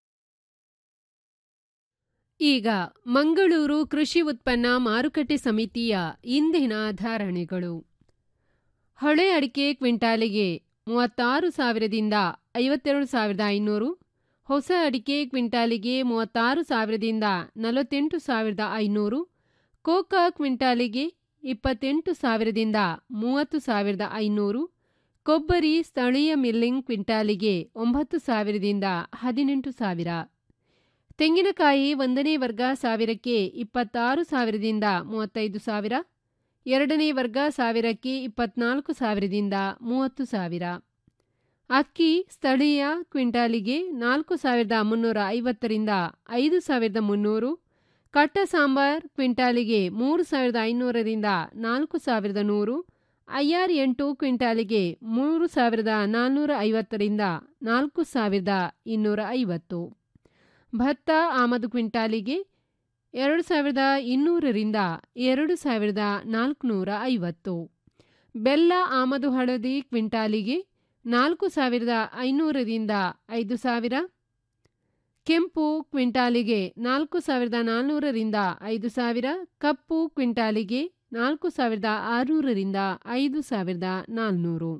ಈಗ ಮಂಗಳೂರು ಕೃಷಿ ಉತ್ಪನ್ನ ಮಾರುಕಟ್ಟೆ ಸಮಿತಿಯ ಇಂದಿನ ಧಾರಣೆಗಳು ಹಳೆ ಅಡಿಕೆ ಕ್ವಿಂಟಾಲಿಗೆ ಮೂವತ್ತಾರು ಸಾವಿರದಿಂದ ಐವತ್ತೆರಡು ಸಾವಿರದ ಐನೂರು ಹೊಸ ಅಡಿಕೆ ಕ್ವಿಂಟಾಲಿಗೆ ಮೂವತ್ತಾರು ಸಾವಿರದಿಂದ ನಲವತ್ತೆಂಟು ಸಾವಿರದ ಐನೂರು ಕೋಕಾ ಕ್ವಿಂಟಾಲಿಗೆ ಇಪ್ಪತ್ತೆಂಟು ಸಾವಿರದಿಂದ ಮೂವತ್ತು ಸಾವಿರದ ಐನೂರು ಕೊಬ್ಬರಿ ಸ್ಥಳೀಯ ಮಿಲ್ಲಿಂಗ್ ಕ್ವಿಂಟಾಲಿಗೆ ಒಂಬತ್ತು ಸಾವಿರದಿಂದ ಹದಿನೆಂಟು ಸಾವಿರ ತೆಂಗಿನಕಾಯಿ ಒಂದನೇ ವರ್ಗ ಸಾವಿರಕ್ಕೆ ಇಪ್ಪತ್ತಾರು ಸಾವಿರದಿಂದ ಮೂವತ್ತೈದು ಸಾವಿರ ಎರಡನೇ ವರ್ಗ ಸಾವಿರಕ್ಕೆ ಇಪ್ಪತ್ನಾಲ್ಕು ಸಾವಿರದಿಂದ ಮೂವತ್ತು ಸಾವಿರ ಅಕ್ಕಿ ಸ್ಥಳೀಯ ಕ್ವಿಂಟಾಲಿಗೆ ನಾಲ್ಕು ಸಾವಿರದ ಮುನ್ನೂರ ಐವತ್ತರಿಂದ ಐದು ಸಾವಿರದ ಮುನ್ನೂರು ಕಟ್ಟ ಸಾಂಬಾರ್ ಕ್ವಿಂಟಾಲಿಗೆ ಮೂರು ಸಾವಿರದ ಐನೂರರಿಂದ ನಾಲ್ಕು ಸಾವಿರದ ನೂರು ಐಆರ್ ಎಂಟು ಕ್ವಿಂಟಾಲಿಗೆ ಮೂರು ಸಾವಿರದ ನಾನ್ನೂರ ಐವತ್ತರಿಂದ ನಾಲ್ಕು ಸಾವಿರದ ಇನ್ನೂರ ಐವತ್ತು ಭತ್ತ ಆಮದು ಕ್ವಿಂಟಾಲಿಗೆ ಎರಡು ಸಾವಿರದ ಇನ್ನೂರರಿಂದ ಎರಡು ಸಾವಿರದ ನಾಲ್ಕುನೂರ ಐವತ್ತು ಬೆಲ್ಲ ಆಮದು ಹಳದಿ ಕ್ವಿಂಟಾಲಿಗೆ ನಾಲ್ಕು ಸಾವಿರದ ಐನೂರರಿಂದ ಐದು ಸಾವಿರ ಕೆಂಪು ಕ್ವಿಂಟಾಲಿಗೆ ನಾಲ್ಕು ಸಾವಿರದ ನಾನ್ನೂರರಿಂದ ಐದು ಸಾವಿರ ಕಪ್ಪು ಕ್ವಿಂಟಾಲಿಗೆ ನಾಲ್ಕು ಸಾವಿರದ ಆರುನೂರರಿಂದ ಐದು ಸಾವಿರದ ನಾಲ್ನೂರು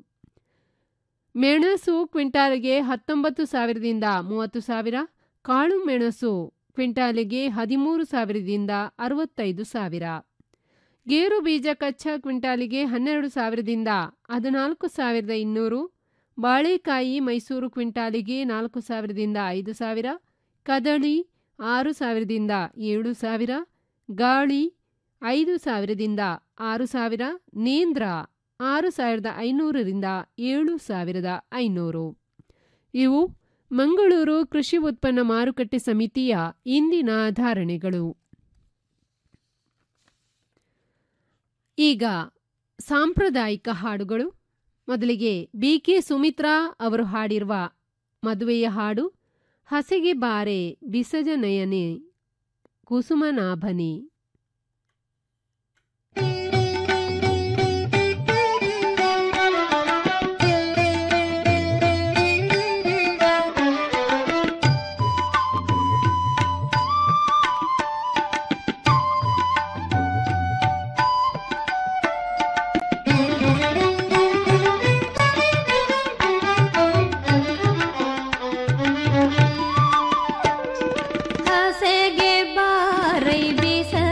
ಮೆಣಸು ಕ್ವಿಂಟಾಲಿಗೆ ಹತ್ತೊಂಬತ್ತು ಸಾವಿರದಿಂದ ಮೂವತ್ತು ಸಾವಿರ ಕಾಳು ಮೆಣಸು ಕ್ವಿಂಟಾಲಿಗೆ ಹದಿಮೂರು ಸಾವಿರದಿಂದ ಅರವತ್ತೈದು ಸಾವಿರ ಗೇರು ಬೀಜ ಕಚ್ಚಾ ಕ್ವಿಂಟಾಲಿಗೆ ಹನ್ನೆರಡು ಸಾವಿರದಿಂದ ಹದಿನಾಲ್ಕು ಸಾವಿರದ ಇನ್ನೂರು ಬಾಳೆಕಾಯಿ ಮೈಸೂರು ಕ್ವಿಂಟಾಲಿಗೆ ನಾಲ್ಕು ಸಾವಿರದಿಂದ ಐದು ಸಾವಿರ ಕದಳಿ ಆರು ಸಾವಿರದಿಂದ ಏಳು ಸಾವಿರ ಗಾಳಿ ಐದು ಸಾವಿರದಿಂದ ಆರು ಸಾವಿರ ನೇಂದ್ರ ಆರು ಸಾವಿರದ ಐನೂರರಿಂದ ಏಳು ಸಾವಿರದ ಐನೂರು ಇವು ಮಂಗಳೂರು ಕೃಷಿ ಉತ್ಪನ್ನ ಮಾರುಕಟ್ಟೆ ಸಮಿತಿಯ ಇಂದಿನ ಧಾರಣೆಗಳು ಈಗ ಸಾಂಪ್ರದಾಯಿಕ ಹಾಡುಗಳು ಮೊದಲಿಗೆ ಬಿ ಕೆ ಸುಮಿತ್ರಾ ಅವರು ಹಾಡಿರುವ ಮದುವೆಯ ಹಾಡು ಹಸೆಗೆ ಬಾರೆ ಬಿಸಜ ನಯನೆ ಕುಸುಮನಾಭನೆ ಹಸೆಗೆ ಬಾರೈ ಬಿಸ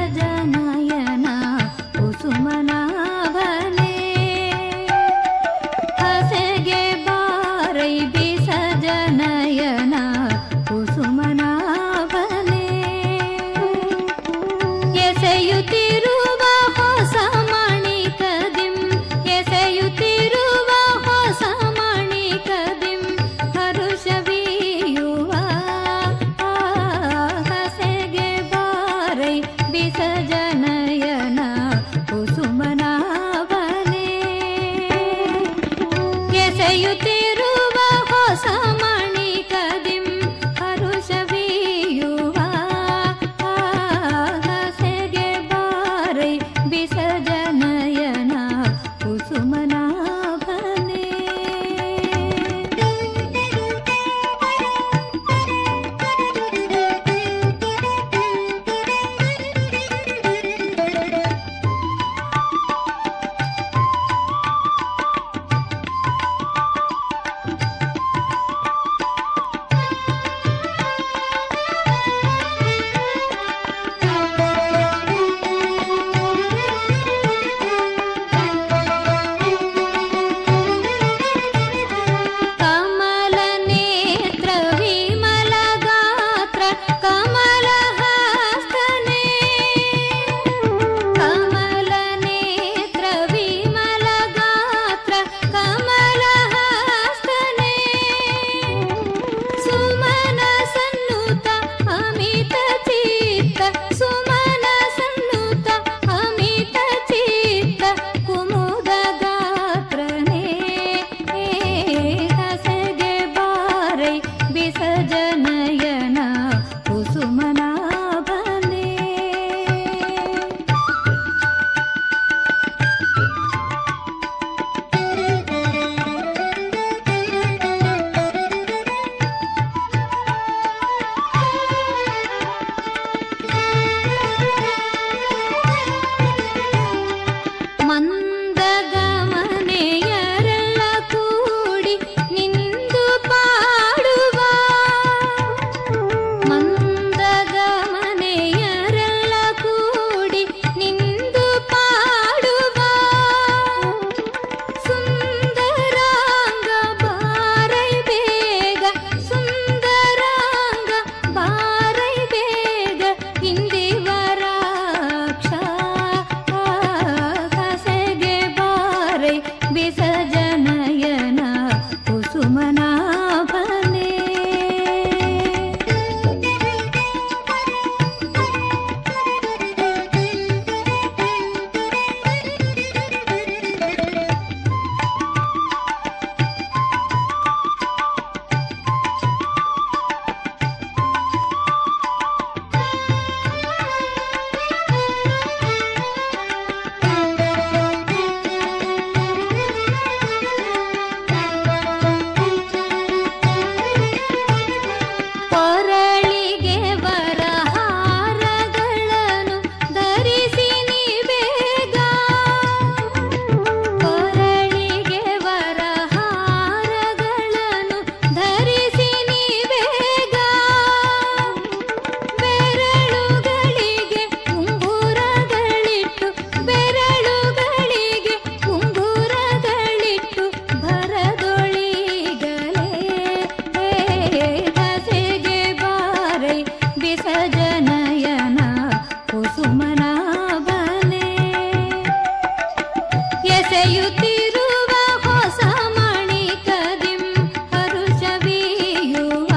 ಬೆಸೆಯುತ್ತಿರುವ ಹೊಸ ಮಣಿ ಕದಿಂ ಹರುಷವೀಯುವ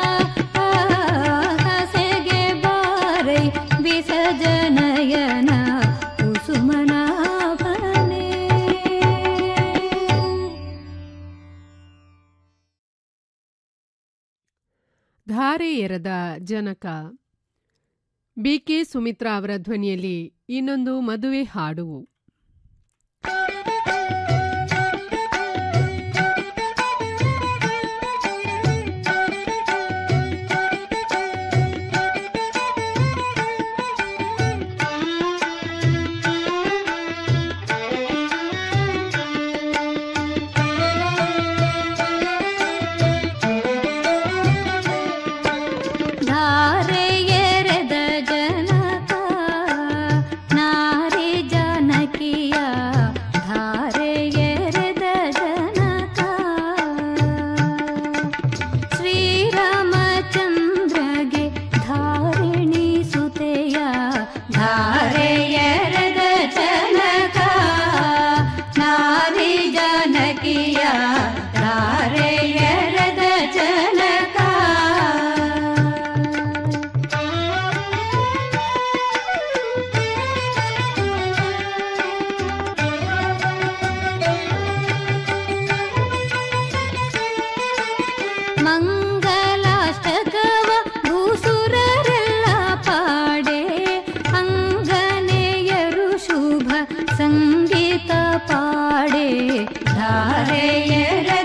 ಹಸೆಗೆ ಬಾರೈ ವಿಸಜನಯನ ಕುಸುಮನಾಭನೇ ಧಾರೆ ಎರದ ಜನಕ ಬಿಕೆ ಸುಮಿತ್ರಾ ಅವರ ಧ್ವನಿಯಲ್ಲಿ ಇನ್ನೊಂದು ಮದುವೆ ಹಾಡು ಧಾರೆ ಎರೆದ ಜನಕ ನಾರಿ ಜನಕಿಯ ಧಾರೆ ಎರೆದ ಜನಕ ಶ್ರೀರಾಮಚಂದ್ರಗೆ ಧಾರಿಣಿ ಸುತೆಯ ಧಾರೆ ಎರೆದ ಜನಕ ನಾರಿ ಜನಕಿಯ ಧಾರೆ ಎರೆದ ಜನಕ ಮಂಗಲಾಷ್ಟಕವ ಭೂಸುರರೆಲ್ಲ ಪಾಡೆ ಅಂಗನೆಯರು ಶುಭ ಸಂಗೀತ ಪಾಡೆ ಧಾರೆಯರ